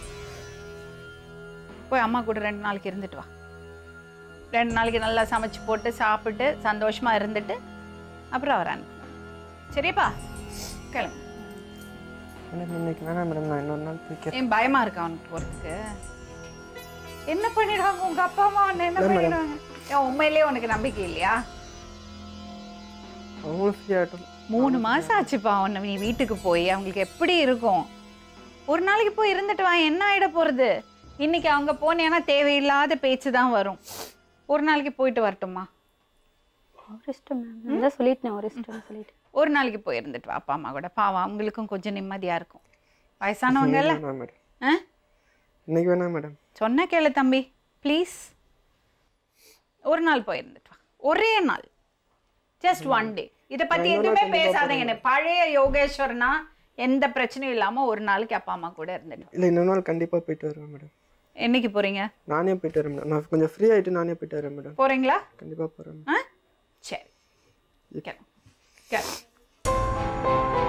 போய் அம்மா கூட ரெண்டு நாளைக்கு இருந்துட்டு வா ரெண்டு நாளைக்கு நல்லா சமைச்சு போட்டு சாப்பிட்டு சந்தோஷமா இருந்துட்டு அப்புறம் வரான் சரியாப்பா கிளம்பு மேடம் இன்னைக்கு வேணாம் மேடம் நான் இன்னொரு நாள் போய்க்கிறேன் ஏன் பயமா இருக்கா அவனுக்கு போறதுக்கு என்ன பண்ணிடுவாங்க உங்க அப்பா அம்மா உன்னை என்ன இல்ல, madam. பண்ணிடுவாங்க ஏன் உண்மையிலேயே உனக்கு நம்பிக்கை இல்லையா அவங்களும் ஃப்ரீ ஆகட்டும் மூணு மாசம் ஆச்சுப்பா உன்னை நீ வீட்டுக்கு போய் அவங்களுக்கு எப்படி இருக்கும் ஒரு நாளைக்கு போய் இருந்துட்டு வா என்ன ஆயிட போறது இன்னைக்கு அவங்க போனேன்னா தேவையில்லாத பேச்சு தான் வரும் ஒரு நாளைக்கு போயிட்டு வரட்டுமா ஒரு இஷ்டம் மேம் நான் சொல்லிட்டேன் ஒரு இஷ்டம் சொல்லிட்டு ஒரு நாளைக்கு போய் இருந்துட்டு வா அப்பா அம்மா கூட பாவம் அவங்களுக்கும் கொஞ்சம் நிம்மதியா இருக்கும் வயசானவங்க இல்ல வேணாம் மேடம் ஆ? இன்னைக்கு வேணாம் மேடம் சொன்ன கேளு தம்பி ப்ளீஸ் ஒரு நாள் போய் இருந்துட்டு வா ஒரே நாள் ஜஸ்ட் ஒன் டே இதை பத்தி நான் இன்னொரு எதுவுமே நாள் கண்டிப்பா பேசாதீங்க எனக்கு பழைய யோகேஸ்வரனா எந்த பிரச்சனையும் இல்லாம ஒரு நாளைக்கு அப்பா அம்மா கூட இருந்துட்டு வா. இல்லை இன்னொரு நாள் கண்டிப்பாக போயிட்டு வருவேன் மேடம் என்னைக்கு போறீங்க நானே போயிட்டு வரேன் மேடம் நான் கொஞ்சம் ஃப்ரீ ஆகிட்டு நானே போயிட்டு வரேன் மேடம் போறீங்களா கண்டிப்பாக போகிறேன் ஆ சரி கிளம்பு. கிளம்பு.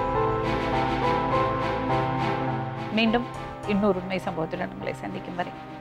மீண்டும் இன்னொரு உண்மை சம்பவத்துடன் உங்களை சந்திக்கும் வரை